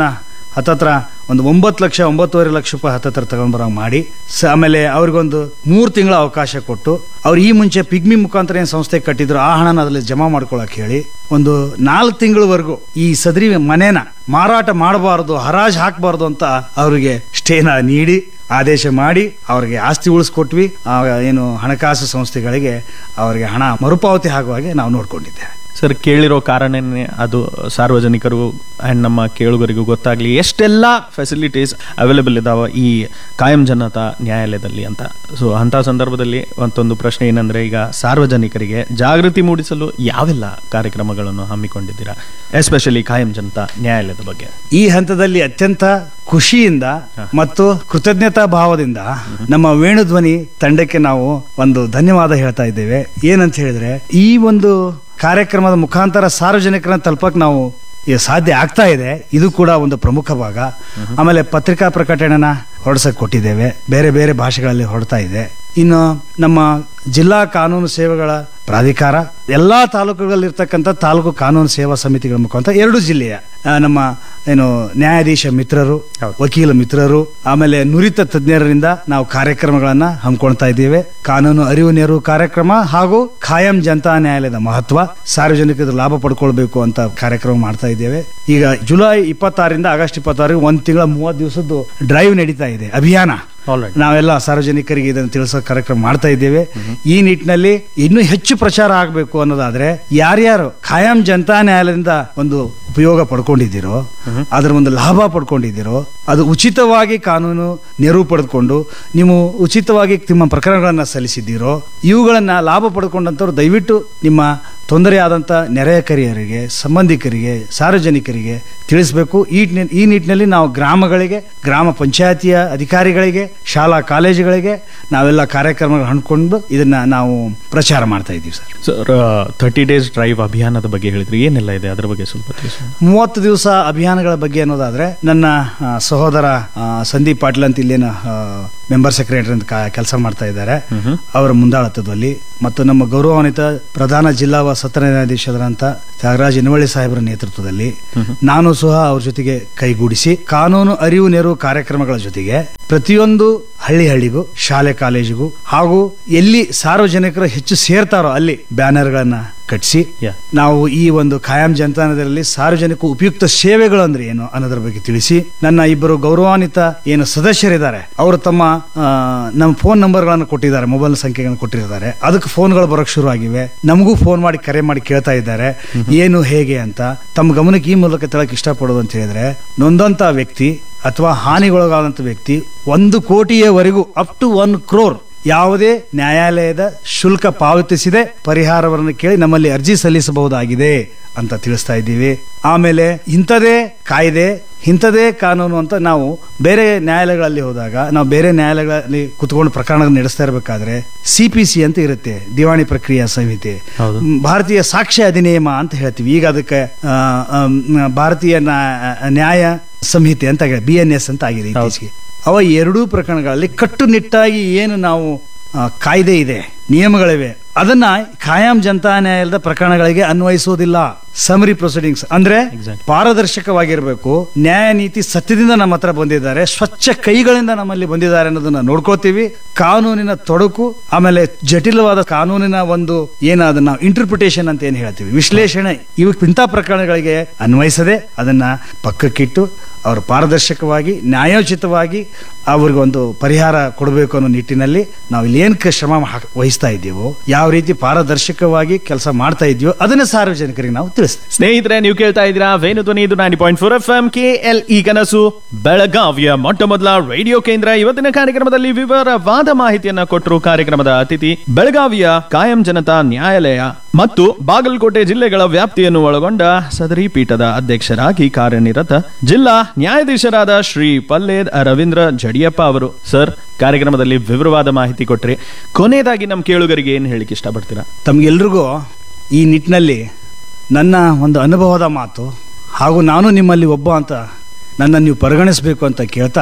B: ಹತ್ತತ್ರ ಒಂದು ಒಂಬತ್ತು ಲಕ್ಷ ಒಂಬತ್ತುವರೆ ಲಕ್ಷ ರೂಪಾಯಿ ಹತ್ತತ್ರ ತಗೊಂಡ್ಬರೋ ಮಾಡಿ ಸ ಆಮೇಲೆ ಅವ್ರಿಗೊಂದು ಮೂರು ತಿಂಗಳ ಅವಕಾಶ ಕೊಟ್ಟು ಅವ್ರು ಈ ಮುಂಚೆ ಪಿಗ್ಮಿ ಮುಖಾಂತರ ಏನು ಸಂಸ್ಥೆ ಕಟ್ಟಿದ್ರು ಆ ಹಣನ ಅದರಲ್ಲಿ ಜಮಾ ಮಾಡ್ಕೊಳಕ್ ಹೇಳಿ ಒಂದು ನಾಲ್ಕು ತಿಂಗಳವರೆಗೂ ಈ ಸದರಿ ಮನೇನ ಮಾರಾಟ ಮಾಡಬಾರ್ದು ಹರಾಜ್ ಹಾಕಬಾರ್ದು ಅಂತ ಅವರಿಗೆ ಸ್ಟೇನ ನೀಡಿ ಆದೇಶ ಮಾಡಿ ಅವರಿಗೆ ಆಸ್ತಿ ಉಳಿಸ್ಕೊಟ್ವಿ ಆ ಏನು ಹಣಕಾಸು ಸಂಸ್ಥೆಗಳಿಗೆ ಅವರಿಗೆ ಹಣ ಮರುಪಾವತಿ ಆಗುವ ಹಾಗೆ ನಾವು ನೋಡ್ಕೊಂಡಿದ್ದೇವೆ
A: ಸರ್ ಕೇಳಿರೋ ಕಾರಣನೇ ಅದು ಸಾರ್ವಜನಿಕರು ಆ್ಯಂಡ್ ನಮ್ಮ ಕೇಳುಗರಿಗೂ ಗೊತ್ತಾಗ್ಲಿ ಎಷ್ಟೆಲ್ಲ ಫೆಸಿಲಿಟೀಸ್ ಅವೈಲೇಬಲ್ ಇದಾವ ಈ ಕಾಯಂ ಜನತಾ ನ್ಯಾಯಾಲಯದಲ್ಲಿ ಅಂತ ಸೊ ಅಂಥ ಸಂದರ್ಭದಲ್ಲಿ ಮತ್ತೊಂದು ಪ್ರಶ್ನೆ ಏನಂದ್ರೆ ಈಗ ಸಾರ್ವಜನಿಕರಿಗೆ ಜಾಗೃತಿ ಮೂಡಿಸಲು ಯಾವೆಲ್ಲ ಕಾರ್ಯಕ್ರಮಗಳನ್ನು ಹಮ್ಮಿಕೊಂಡಿದ್ದೀರಾ ಎಸ್ಪೆಷಲಿ ಕಾಯಂ ಜನತಾ ನ್ಯಾಯಾಲಯದ ಬಗ್ಗೆ
B: ಈ ಹಂತದಲ್ಲಿ ಅತ್ಯಂತ ಖುಷಿಯಿಂದ ಮತ್ತು ಕೃತಜ್ಞತಾ ಭಾವದಿಂದ ನಮ್ಮ ವೇಣುಧ್ವನಿ ತಂಡಕ್ಕೆ ನಾವು ಒಂದು ಧನ್ಯವಾದ ಹೇಳ್ತಾ ಇದ್ದೇವೆ ಏನಂತ ಹೇಳಿದ್ರೆ ಈ ಒಂದು ಕಾರ್ಯಕ್ರಮದ ಮುಖಾಂತರ ಸಾರ್ವಜನಿಕರನ್ನ ತಲುಪಕ್ ನಾವು ಈಗ ಸಾಧ್ಯ ಆಗ್ತಾ ಇದೆ ಇದು ಕೂಡ ಒಂದು ಪ್ರಮುಖ ಭಾಗ ಆಮೇಲೆ ಪತ್ರಿಕಾ ಪ್ರಕಟಣೆನ ಹೊರಡ್ಸಕ್ ಕೊಟ್ಟಿದ್ದೇವೆ ಬೇರೆ ಬೇರೆ ಭಾಷೆಗಳಲ್ಲಿ ಹೊರಡ್ತಾ ಇದೆ ಇನ್ನು ನಮ್ಮ ಜಿಲ್ಲಾ ಕಾನೂನು ಸೇವೆಗಳ ಪ್ರಾಧಿಕಾರ ಎಲ್ಲಾ ತಾಲೂಕುಗಳಲ್ಲಿರ್ತಕ್ಕಂಥ ತಾಲೂಕು ಕಾನೂನು ಸೇವಾ ಸಮಿತಿಗಳ ಮುಖಾಂತರ ಎರಡು ಜಿಲ್ಲೆಯ ಆ, ನಮ್ಮ ಏನು ನ್ಯಾಯಾಧೀಶ ಮಿತ್ರರು
A: ಹೌದು.
B: ವಕೀಲ ಮಿತ್ರರು ಆಮೇಲೆ ನುರಿತ ತಜ್ಞರಿಂದ ನಾವು ಕಾರ್ಯಕ್ರಮಗಳನ್ನ ಹಮ್ಮಿಕೊಳ್ತಾ ಇದ್ದೇವೆ ಕಾನೂನು ಅರಿವು ನೆರವು ಕಾರ್ಯಕ್ರಮ ಹಾಗೂ ಖಾಯಂ ಜನತಾ ನ್ಯಾಯಾಲಯದ ಮಹತ್ವ ಸಾರ್ವಜನಿಕರು ಲಾಭ ಪಡ್ಕೊಳ್ಬೇಕು ಅಂತ ಕಾರ್ಯಕ್ರಮ ಮಾಡ್ತಾ ಇದ್ದೇವೆ ಈಗ ಜುಲೈ ಇಪ್ಪತ್ತಾರರಿಂದ ಆಗಸ್ಟ್ ಇಪ್ಪತ್ತಾರಿಗೆ ಒಂದ್ ತಿಂಗಳ ಮೂವತ್ತು ದಿವಸದ್ದು ಡ್ರೈವ್ ನಡೀತಾ ಇದೆ ಅಭಿಯಾನ
A: ಆಲ್ರೈಟ್
B: ನಾವೆಲ್ಲ ಸಾರ್ವಜನಿಕರಿಗೆ ಇದನ್ನು ತಿಳಿಸೋ ಕಾರ್ಯಕ್ರಮ ಮಾಡ್ತಾ ಇದ್ದೇವೆ ಈ ನಿಟ್ಟಿನಲ್ಲಿ ಇನ್ನೂ ಹೆಚ್ಚು ಪ್ರಚಾರ ಆಗಬೇಕು ಅನ್ನೋದಾದ್ರೆ ಯಾರ್ಯಾರು ಖಾಯಂ ಜನತಾ ನ್ಯಾಯಾಲಯದಿಂದ ಒಂದು ಉಪಯೋಗ ಪಡ್ಕೊಂಡಿದ್ದೀರೋ ಅದರ ಒಂದು ಲಾಭ ಪಡ್ಕೊಂಡಿದ್ದೀರೋ ಅದು ಉಚಿತವಾಗಿ ಕಾನೂನು ನೆರವು ಪಡೆದುಕೊಂಡು ನೀವು ಉಚಿತವಾಗಿ ನಿಮ್ಮ ಪ್ರಕರಣಗಳನ್ನ ಸಲ್ಲಿಸಿದ್ದೀರೋ ಇವುಗಳನ್ನ ಲಾಭ ಪಡ್ಕೊಂಡಂಥವ್ರು ದಯವಿಟ್ಟು ನಿಮ್ಮ ತೊಂದರೆಯಾದಂಥ ನೆರೆಕರಿಯರಿಗೆ ಸಂಬಂಧಿಕರಿಗೆ ಸಾರ್ವಜನಿಕರಿಗೆ ತಿಳಿಸಬೇಕು ಈ ನಿಟ್- ಈ ನಿಟ್ಟಿನಲ್ಲಿ ನಾವು ಗ್ರಾಮಗಳಿಗೆ ಗ್ರಾಮ ಪಂಚಾಯತಿಯ ಅಧಿಕಾರಿಗಳಿಗೆ ಶಾಲಾ ಕಾಲೇಜುಗಳಿಗೆ ನಾವೆಲ್ಲ ಕಾರ್ಯಕ್ರಮಗಳು ಹಮ್ಮಿಕೊಂಡು ಇದನ್ನ ನಾವು ಪ್ರಚಾರ ಮಾಡ್ತಾ ಇದ್ದೀವಿ sir
A: sir thirty days drive ಅಭಿಯಾನದ ಬಗ್ಗೆ ಹೇಳಿದ್ರಿ ಏನೆಲ್ಲ ಇದೆ ಅದರ ಬಗ್ಗೆ ಸ್ವಲ್ಪ ತಿಳಿಸಿ
B: ಮೂವತ್ತು ದಿವಸ ಅಭಿಯಾನಗಳ ಬಗ್ಗೆ ಅನ್ನೋದಾದ್ರೆ ನನ್ನ ಆ, ಸಹೋದರ ಆ, ಸಂದೀಪ್ ಪಾಟೀಲ್ ಅಂತ ಇಲ್ಲೇನ ಮೆಂಬರ್ ಸೆಕ್ರೆಟರಿ ಅಂತ ಕೆಲಸ ಮಾಡ್ತಾ ಇದ್ದಾರೆ ಅವರ ಮುಂದಾಳತ್ವದಲ್ಲಿ ಮತ್ತು ನಮ್ಮ ಗೌರವಾನ್ವಿತ ಪ್ರಧಾನ ಜಿಲ್ಲಾ ವ- ಸತ್ರ ನ್ಯಾಯಾಧೀಶರಾದಂಥ ತ್ಯಾಗರಾಜ್ ಇನವಳ್ಳಿ ಸಾಹೇಬರ ನೇತೃತ್ವದಲ್ಲಿ ನಾನು ಸಹ ಅವ್ರ ಜೊತೆಗೆ ಕೈಗೂಡಿಸಿ ಕಾನೂನು ಅರಿವು ನೆರವು ಕಾರ್ಯಕ್ರಮಗಳ ಜೊತೆಗೆ ಪ್ರತಿಯೊಂದು ಹಳ್ಳಿ ಹಳ್ಳಿಗೂ ಶಾಲೆ ಕಾಲೇಜಿಗೂ ಹಾಗೂ ಎಲ್ಲಿ ಸಾರ್ವಜನಿಕರು ಹೆಚ್ಚು ಸೇರ್ತಾರೋ ಅಲ್ಲಿ ಬ್ಯಾನರ್ಗಳನ್ನ ಕಟ್ಟಿಸಿ
A: Yeah.
B: ನಾವು ಈ ಒಂದು ಖಾಯಂ ಜನತಾನದಲ್ಲಿ ಸಾರ್ವಜನಿಕ ಉಪಯುಕ್ತ ಸೇವೆಗಳು ಅಂದ್ರೆ ಏನು ಅನ್ನೋದ್ರ ಬಗ್ಗೆ ತಿಳಿಸಿ ನನ್ನ ಇಬ್ಬರು ಗೌರವಾನ್ವಿತ ಏನು ಸದಸ್ಯರಿದ್ದಾರೆ ಅವರು ತಮ್ಮ ಆ, ನಮ್ಮ ಫೋನ್ ನಂಬರ್ಗಳನ್ನು ಕೊಟ್ಟಿದ್ದಾರೆ ಮೊಬೈಲ್ ಸಂಖ್ಯೆಗಳನ್ನು ಕೊಟ್ಟಿದ್ದಾರೆ ಅದಕ್ಕೆ ಫೋನ್ಗಳು ಬರೋಕ್ ಶುರು ಆಗಿವೆ ನಮಗೂ ಫೋನ್ ಮಾಡಿ ಕರೆ ಮಾಡಿ ಕೇಳ್ತಾ ಇದ್ದಾರೆ ಏನು ಹೇಗೆ ಅಂತ ತಮ್ಮ ಗಮನಕ್ಕೆ ಈ ಮೂಲಕ ತೆಳಕ್ ಇಷ್ಟಪಡೋದು ಅಂತ ಹೇಳಿದ್ರೆ ನೊಂದಂತ ವ್ಯಕ್ತಿ ಅಥವಾ ಹಾನಿಗೊಳಗಾದಂತ ವ್ಯಕ್ತಿ ಒಂದು ಕೋಟಿಯವರೆಗೂ ಅಪ್ ಟು ಒನ್ ಕ್ರೋರ್ ಯಾವುದೇ ನ್ಯಾಯಾಲಯದ ಶುಲ್ಕ ಪಾವತಿಸಿದೆ ಪರಿಹಾರವನ್ನು ಕೇಳಿ ನಮ್ಮಲ್ಲಿ ಅರ್ಜಿ ಸಲ್ಲಿಸಬಹುದಾಗಿದೆ ಅಂತ ತಿಳಿಸ್ತಾ ಇದ್ದೀವಿ ಆಮೇಲೆ ಇಂಥದೇ ಕಾಯ್ದೆ ಇಂಥದೇ ಕಾನೂನು ಅಂತ ನಾವು ಬೇರೆ ನ್ಯಾಯಾಲಯಗಳಲ್ಲಿ ಹೋದಾಗ ನಾವು ಬೇರೆ ನ್ಯಾಯಾಲಯಗಳಲ್ಲಿ ಕುತ್ಕೊಂಡು ಪ್ರಕರಣ ನಡೆಸ್ತಾ ಇರಬೇಕಾದ್ರೆ ಸಿ ಪಿ ಸಿ ಅಂತ ಇರುತ್ತೆ ದಿವಾಣಿ ಪ್ರಕ್ರಿಯಾ ಸಂಹಿತೆ
A: ಹೌದು.
B: ಮ್, ಭಾರತೀಯ ಸಾಕ್ಷ್ಯ ಅಧಿನಿಯಮ ಅಂತ ಹೇಳ್ತೀವಿ ಈಗ ಅದಕ್ಕೆ ಆ, ಆಮ್, ಭಾರತೀಯ ನಾ- ನ್ಯಾಯ ಸಂಹಿತೆ ಅಂತ ಬಿ ಎನ್ ಎಸ್ ಅಂತ ಆಗಿದೆ
A: ಹೌದು.
B: ಇತ್ತೀಚೆಗೆ ಅವ ಎರಡೂ ಪ್ರಕರಣಗಳಲ್ಲಿ ಕಟ್ಟುನಿಟ್ಟಾಗಿ ಏನು ನಾವು ಆ, ಕಾಯ್ದೆ ಇದೆ ನಿಯಮಗಳಿವೆ ಅದನ್ನ ಖಾಯಂ ಜನತಾ ನ್ಯಾಯಾಲಯದ ಪ್ರಕರಣಗಳಿಗೆ ಅನ್ವಯಿಸುವುದಿಲ್ಲ ಸಮರಿ ಪ್ರೊಸೀಡಿಂಗ್ಸ್ ಅಂದ್ರೆ
A: Exactly.
B: ಪಾರದರ್ಶಕವಾಗಿರಬೇಕು ನ್ಯಾಯ ನೀತಿ ಸತ್ಯದಿಂದ ನಮ್ಮ ಹತ್ರ ಬಂದಿದ್ದಾರೆ ಸ್ವಚ್ಛ ಕೈಗಳಿಂದ ನಮ್ಮಲ್ಲಿ ಬಂದಿದ್ದಾರೆ ಅನ್ನೋದನ್ನ ನೋಡ್ಕೋತೀವಿ ಕಾನೂನಿನ ತೊಡಕು ಆಮೇಲೆ ಜಟಿಲವಾದ ಕಾನೂನಿನ ಒಂದು ಏನ ಅದನ್ನ ನಾವು ಇಂಟರ್ಪ್ರಿಟೇಷನ್ ಅಂತ ಏನ್ ಹೇಳ್ತೀವಿ ವಿಶ್ಲೇಷಣೆ ಇವು ಇಂಥ ಪ್ರಕರಣಗಳಿಗೆ ಅನ್ವಯಿಸದೆ ಅದನ್ನ ಪಕ್ಕಕ್ಕಿಟ್ಟು ಅವರು ಪಾರದರ್ಶಕವಾಗಿ ನ್ಯಾಯೋಚಿತವಾಗಿ ಅವ್ರಿಗೆ ಒಂದು ಪರಿಹಾರ ಕೊಡಬೇಕು ಅನ್ನೋ ನಿಟ್ಟಿನಲ್ಲಿ ನಾವು ಇಲ್ಲಿ ಏನ್ ಕ- ಶ್ರಮ ಹಾಕ್- ವಹಿಸ್ತಾ ಇದ್ದೀವೋ ಯಾವ ರೀತಿ ಪಾರದರ್ಶಕವಾಗಿ ಕೆಲಸ ಮಾಡ್ತಾ ಇದೆಯೋ ಅದನ್ನ ಸಾರ್ವಜನಿಕರಿಗೆ ನಾವು ತಿಳಿಸ್ತೇವೆ
A: ಸ್ನೇಹಿತರೆ ನೀವು ಕೇಳ್ತಾ ಇದ್ದೀರಾ ವೇಣು ಧ್ವನಿ ಇದು ninety point four F M K L E ಕನಸು ಬೆಳಗಾವಿಯ ಮೊಟ್ಟ ಮೊದಲ ರೇಡಿಯೋ ಕೇಂದ್ರ ಇವತ್ತಿನ ಕಾರ್ಯಕ್ರಮದಲ್ಲಿ ವಿವರವಾದ ಮಾಹಿತಿಯನ್ನ ಕೊಟ್ಟರು ಕಾರ್ಯಕ್ರಮದ ಅತಿಥಿ ಬೆಳಗಾವಿಯ ಕಾಯಂ ಜನತಾ ನ್ಯಾಯಾಲಯ ಮತ್ತು ಬಾಗಲಕೋಟೆ ಜಿಲ್ಲೆಗಳ ವ್ಯಾಪ್ತಿಯನ್ನು ಒಳಗೊಂಡ ಸದರಿ ಪೀಠದ ಅಧ್ಯಕ್ಷರಾಗಿ ಕಾರ್ಯನಿರತ ಜಿಲ್ಲಾ ನ್ಯಾಯಾಧೀಶರಾದ ಶ್ರೀ ಪಲ್ಲೇದ್ ರವೀಂದ್ರ ಜಡಿಯಪ್ಪ ಅವರು ಸರ್ ಕಾರ್ಯಕ್ರಮದಲ್ಲಿ ವಿವರವಾದ ಮಾಹಿತಿ ಕೊಟ್ರಿ ಕೊನೆಯದಾಗಿ ನಮ್ಮ ಕೇಳುಗರಿಗೆ ಏನು ಹೇಳಿಕ್ಕೆ ಇಷ್ಟಪಡ್ತೀರಾ
B: ತಮಗೆಲ್ರಿಗೂ ಈ ನಿಟ್ಟಿನಲ್ಲಿ ನನ್ನ ಒಂದು ಅನುಭವದ ಮಾತು ಹಾಗೂ ನಾನು ನಿಮ್ಮಲ್ಲಿ ಒಬ್ಬ ಅಂತ ನನ್ನ ನೀವು ಪರಿಗಣಿಸಬೇಕು ಅಂತ ಕೇಳ್ತಾ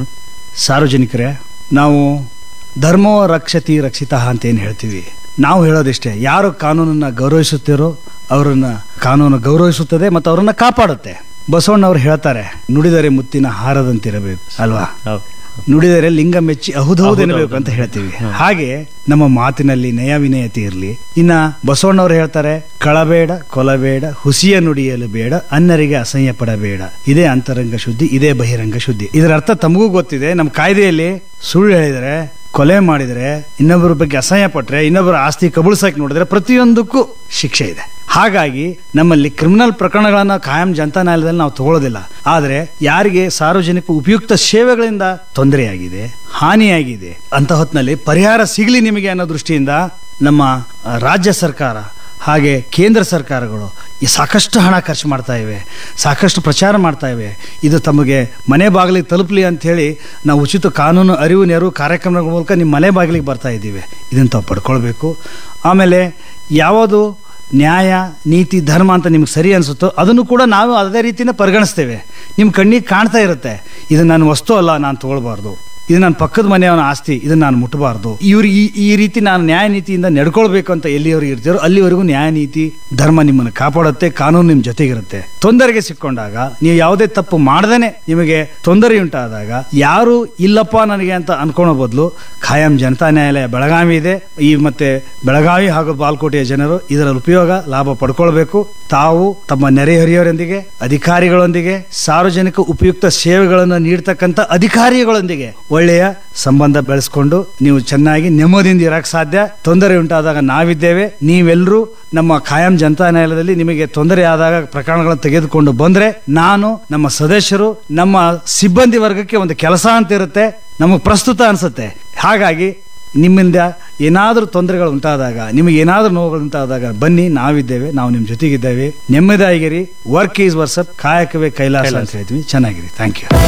B: ಸಾರ್ವಜನಿಕರೇ ನಾವು ಧರ್ಮೋ ರಕ್ಷತಿ ರಕ್ಷಿತ ಅಂತ ಏನು ಹೇಳ್ತೀವಿ ನಾವು ಹೇಳೋದಿಷ್ಟೇ ಯಾರು ಕಾನೂನನ್ನ ಗೌರವಿಸುತ್ತೀರೋ ಅವರನ್ನ ಕಾನೂನು ಗೌರವಿಸುತ್ತದೆ ಮತ್ತು ಅವರನ್ನ ಕಾಪಾಡುತ್ತೆ ಬಸವಣ್ಣವ್ರು ಹೇಳ್ತಾರೆ ನುಡಿದರೆ ಮುತ್ತಿನ ಹಾರದಂತಿರಬೇಕು ಅಲ್ವಾ
A: ಹೌದು
B: ನುಡಿದರೆ ಲಿಂಗ ಮೆಚ್ಚಿ ಅಹುದೌದು ಎನ್ನಬೇಕು ಅಂತ ಹೇಳ್ತೀವಿ ಹಾಗೆ ನಮ್ಮ ಮಾತಿನಲ್ಲಿ ನಯ ವಿನಯತೆ ಇರಲಿ ಇನ್ನ ಬಸವಣ್ಣವ್ರು ಹೇಳ್ತಾರೆ ಕಳಬೇಡ ಕೊಲಬೇಡ ಹುಸಿಯ ನುಡಿಯಲು ಬೇಡ ಅನ್ನರಿಗೆ ಅಸಹ್ಯ ಪಡಬೇಡ ಇದೇ ಅಂತರಂಗ ಶುದ್ಧಿ ಇದೇ ಬಹಿರಂಗ ಶುದ್ಧಿ ಇದರ ಅರ್ಥ ತಮಗೂ ಗೊತ್ತಿದೆ ನಮ್ಮ ಕಾಯ್ದೆಯಲ್ಲಿ ಸುಳ್ಳು ಹೇಳಿದರೆ ಕೊಲೆ ಮಾಡಿದರೆ ಇನ್ನೊಬ್ಬರ ಬಗ್ಗೆ ಅಸಹ್ಯ ಪಟ್ರೆ ಇನ್ನೊಬ್ಬರ ಆಸ್ತಿ ಕಬಳಿಸಕ್ಕೆ ನೋಡಿದ್ರೆ ಪ್ರತಿಯೊಂದಕ್ಕೂ ಶಿಕ್ಷೆ ಇದೆ ಹಾಗಾಗಿ ನಮ್ಮಲ್ಲಿ ಕ್ರಿಮಿನಲ್ ಪ್ರಕರಣಗಳನ್ನ ಕಾಯಂ ಜನತಾ ನ್ಯಾಯಾಲಯದಲ್ಲಿ ನಾವು ತಗೊಳ್ಳೋದಿಲ್ಲ ಆದರೆ ಯಾರಿಗೆ ಸಾರ್ವಜನಿಕ ಉಪಯುಕ್ತ ಸೇವೆಗಳಿಂದ ತೊಂದರೆಯಾಗಿದೆ ಹಾನಿಯಾಗಿದೆ ಅಂತ ಹೊತ್ತಿನಲ್ಲಿ ಪರಿಹಾರ ಸಿಗಲಿ ನಿಮಗೆ ಅನ್ನೋ ದೃಷ್ಟಿಯಿಂದ ನಮ್ಮ ಆ, ರಾಜ್ಯ ಸರ್ಕಾರ ಹಾಗೆ ಕೇಂದ್ರ ಸರ್ಕಾರಗಳು ಈ ಸಾಕಷ್ಟು ಹಣ ಖರ್ಚು ಮಾಡ್ತಾ ಇವೆ ಸಾಕಷ್ಟು ಪ್ರಚಾರ ಮಾಡ್ತಾ ಇವೆ ಇದು ತಮಗೆ ಮನೆ ಬಾಗಿಲಿಗೆ ತಲುಪಲಿ ಅಂತ ಹೇಳಿ ನಾವು ಉಚಿತ ಕಾನೂನು ಅರಿವು ನೆರವು ಕಾರ್ಯಕ್ರಮಗಳ ಮೂಲಕ ನಿಮ್ಮ ಮನೆ ಬಾಗಿಲಿಗೆ ಬರ್ತಾ ಇದ್ದೀವಿ ಇದನ್ನು ತಾವು ಪಡ್ಕೊಳ್ಬೇಕು ಆಮೇಲೆ ಯಾವುದು ನ್ಯಾಯ ನೀತಿ ಧರ್ಮ ಅಂತ ನಿಮ್ಗೆ ಸರಿ ಅನಿಸುತ್ತೋ ಅದನ್ನು ಕೂಡ ನಾವು ಅದೇ ರೀತಿನ ಪರಿಗಣಿಸ್ತೇವೆ ನಿಮ್ಮ ಕಣ್ಣಿಗೆ ಕಾಣ್ತಾ ಇರುತ್ತೆ ಇದು ನನ್ನ ವಸ್ತು ಅಲ್ಲ ನಾನು ತಗೊಳ್ಬಾರ್ದು ಇದು ನನ್ನ ಪಕ್ಕದ ಮನೆಯವನ ಆಸ್ತಿ ಇದನ್ನ ನಾನು ಮುಟ್ಟಬಾರ್ದು ಇವ್ರು ಈ ಈ ರೀತಿ ನಾನು ನ್ಯಾಯ ನೀತಿಯಿಂದ ನಡ್ಕೊಳ್ಬೇಕು ಅಂತ ಎಲ್ಲಿವರೆಗೂ ಇರ್ತೀರೋ ಅಲ್ಲಿವರೆಗೂ ನ್ಯಾಯ ನೀತಿ ಧರ್ಮ ನಿಮ್ಮನ್ನು ಕಾಪಾಡುತ್ತೆ ಕಾನೂನು ನಿಮ್ಮ ಜೊತೆಗಿರುತ್ತೆ ತೊಂದರೆಗೆ ಸಿಕ್ಕೊಂಡಾಗ ನೀವು ಯಾವುದೇ ತಪ್ಪು ಮಾಡ್ದೇನೆ ನಿಮಗೆ ತೊಂದರೆ ಉಂಟಾದಾಗ ಯಾರು ಇಲ್ಲಪ್ಪ ನನಗೆ ಅಂತ ಅನ್ಕೊಳ್ಳೋ ಬದಲು ಖಾಯಂ ಜನತಾ ನ್ಯಾಯಾಲಯ ಬೆಳಗಾವಿ ಇದೆ ಈ ಮತ್ತೆ ಬೆಳಗಾವಿ ಹಾಗೂ ಬಾಲ್ಕೋಟೆಯ ಜನರು ಇದರ ಉಪಯೋಗ ಲಾಭ ಪಡ್ಕೊಳ್ಬೇಕು ತಾವು ತಮ್ಮ ನೆರೆಹೊರೆಯವರೊಂದಿಗೆ ಅಧಿಕಾರಿಗಳೊಂದಿಗೆ ಸಾರ್ವಜನಿಕ ಉಪಯುಕ್ತ ಸೇವೆಗಳನ್ನು ನೀಡ್ತಕ್ಕಂಥ ಅಧಿಕಾರಿಗಳೊಂದಿಗೆ ಒಳ್ಳೆಯ ಸಂಬಂಧ ಬೆಳೆಸ್ಕೊಂಡು ನೀವು ಚೆನ್ನಾಗಿ ನೆಮ್ಮದಿಯಿಂದ ಇರಕ್ಕೆ ಸಾಧ್ಯ ತೊಂದರೆ ಉಂಟಾದಾಗ ನಾವಿದ್ದೇವೆ ನೀವೆಲ್ಲರೂ ನಮ್ಮ ಖಾಯಂ ಜನತಾ ನ್ಯಾಯಾಲಯದಲ್ಲಿ ನಿಮಗೆ ತೊಂದರೆ ಆದಾಗ ಪ್ರಕರಣಗಳನ್ನು ತೆಗೆದುಕೊಂಡು ಬಂದ್ರೆ ನಾನು ನಮ್ಮ ಸದಸ್ಯರು ನಮ್ಮ ಸಿಬ್ಬಂದಿ ವರ್ಗಕ್ಕೆ ಒಂದು ಕೆಲಸ ಅಂತ ಇರುತ್ತೆ ನಮಗೆ ಪ್ರಸ್ತುತ ಅನಿಸುತ್ತೆ ಹಾಗಾಗಿ ನಿಮ್ಮಿಂದ ಏನಾದರೂ ತೊಂದರೆಗಳು ಉಂಟಾದಾಗ ನಿಮಗೆ ಏನಾದರೂ ನೋವುಗಳು ಉಂಟಾದಾಗ ಬನ್ನಿ ನಾವಿದ್ದೇವೆ ನಾವು ನಿಮ್ಮ ಜೊತೆಗಿದ್ದೇವೆ ನೆಮ್ಮದಿಯಾಗಿರಿ ವರ್ಕ್ ಈಸ್ ವರ್ಸಪ್ ಕಾಯಕವೇ ಕೈಲಾಸ ಅಂತ ಹೇಳ್ತೀವಿ ಚೆನ್ನಾಗಿರಿ ಥ್ಯಾಂಕ್ ಯು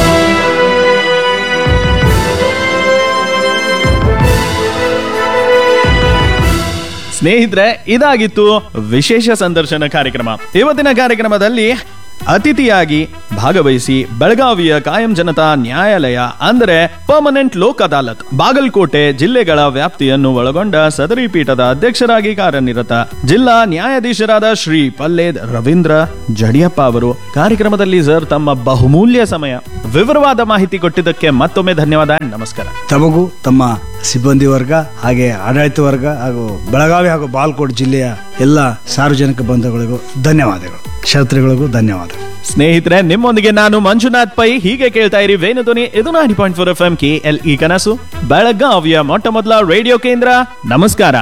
A: ಸ್ನೇಹಿತರೆ ಇದಾಗಿತ್ತು ವಿಶೇಷ ಸಂದರ್ಶನ ಕಾರ್ಯಕ್ರಮ ಇವತ್ತಿನ ಕಾರ್ಯಕ್ರಮದಲ್ಲಿ ಅತಿಥಿಯಾಗಿ ಭಾಗವಹಿಸಿ ಬೆಳಗಾವಿಯ ಕಾಯಂ ಜನತಾ ನ್ಯಾಯಾಲಯ ಅಂದರೆ ಪರ್ಮನೆಂಟ್ ಲೋಕ್ ಅದಾಲತ್ ಬಾಗಲಕೋಟೆ ಜಿಲ್ಲೆಗಳ ವ್ಯಾಪ್ತಿಯನ್ನು ಒಳಗೊಂಡ ಸದರಿ ಪೀಠದ ಅಧ್ಯಕ್ಷರಾಗಿ ಕಾರ್ಯನಿರತ ಜಿಲ್ಲಾ ನ್ಯಾಯಾಧೀಶರಾದ ಶ್ರೀ ಪಲ್ಲೇದ್ ರವೀಂದ್ರ ಜಡಿಯಪ್ಪ ಅವರು ಕಾರ್ಯಕ್ರಮದಲ್ಲಿ ಸರ್ ತಮ್ಮ ಬಹುಮೂಲ್ಯ ಸಮಯ ವಿವರವಾದ ಮಾಹಿತಿ ಕೊಟ್ಟಿದ್ದಕ್ಕೆ ಮತ್ತೊಮ್ಮೆ ಧನ್ಯವಾದ ನಮಸ್ಕಾರ
B: ತಮಗೂ ತಮ್ಮ ಸಿಬ್ಬಂದಿ ವರ್ಗ ಹಾಗೆ ಆಡಳಿತ ವರ್ಗ ಹಾಗೂ ಬೆಳಗಾವಿ ಹಾಗೂ ಬಾಲ್ಕೋಟ್ ಜಿಲ್ಲೆಯ ಎಲ್ಲ ಸಾರ್ವಜನಿಕ ಬಂಧುಗಳಿಗೂ ಧನ್ಯವಾದಗಳು ಕ್ಷೇತ್ರಗಳಿಗೂ ಧನ್ಯವಾದಗಳು
A: ಸ್ನೇಹಿತರೆ ನಿಮ್ಮೊಂದಿಗೆ ನಾನು ಮಂಜುನಾಥ್ ಪೈ ಹೀಗೆ ಕೇಳ್ತಾ ಇರಿ ವೇಣುಧ್ವನಿ ಇದು ninety point four F M K L E ಕನಸು ಬೆಳಗಾವಿಯ ಮೊಟ್ಟ ಮೊದಲ ರೇಡಿಯೋ ಕೇಂದ್ರ ನಮಸ್ಕಾರ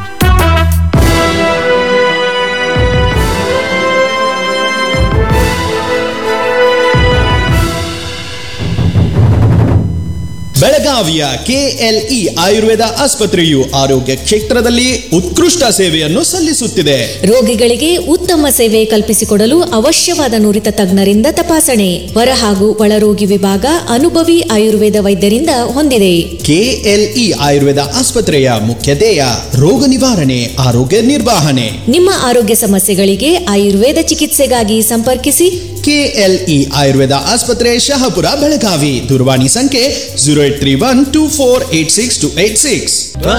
C: ಬೆಳಗಾವಿಯ ಕೆಎಲ್ಇ ಆಯುರ್ವೇದ ಆಸ್ಪತ್ರೆಯು ಆರೋಗ್ಯ ಕ್ಷೇತ್ರದಲ್ಲಿ ಉತ್ಕೃಷ್ಟ ಸೇವೆಯನ್ನು ಸಲ್ಲಿಸುತ್ತಿದೆ
D: ರೋಗಿಗಳಿಗೆ ಉತ್ತಮ ಸೇವೆ ಕಲ್ಪಿಸಿಕೊಡಲು ಅವಶ್ಯವಾದ ನುರಿತ ತಜ್ಞರಿಂದ ತಪಾಸಣೆ ಹೊರ ಹಾಗೂ ಒಳರೋಗಿ ವಿಭಾಗ ಅನುಭವಿ ಆಯುರ್ವೇದ ವೈದ್ಯರಿಂದ ಹೊಂದಿದೆ
C: ಕೆಎಲ್ಇ ಆಯುರ್ವೇದ ಆಸ್ಪತ್ರೆಯ ಮುಖ್ಯ ಧ್ಯೇಯ ರೋಗ ನಿವಾರಣೆ ಆರೋಗ್ಯ ನಿರ್ವಹಣೆ
D: ನಿಮ್ಮ ಆರೋಗ್ಯ ಸಮಸ್ಯೆಗಳಿಗೆ ಆಯುರ್ವೇದ ಚಿಕಿತ್ಸೆಗಾಗಿ ಸಂಪರ್ಕಿಸಿ
C: ಕೆಎಲ್ಇ ಆಯುರ್ವೇದ ಆಸ್ಪತ್ರೆ ಶಹಾಪುರ ಬೆಳಗಾವಿ ದೂರವಾಣಿ ಸಂಖ್ಯೆ zero eight three one two four eight six two eight six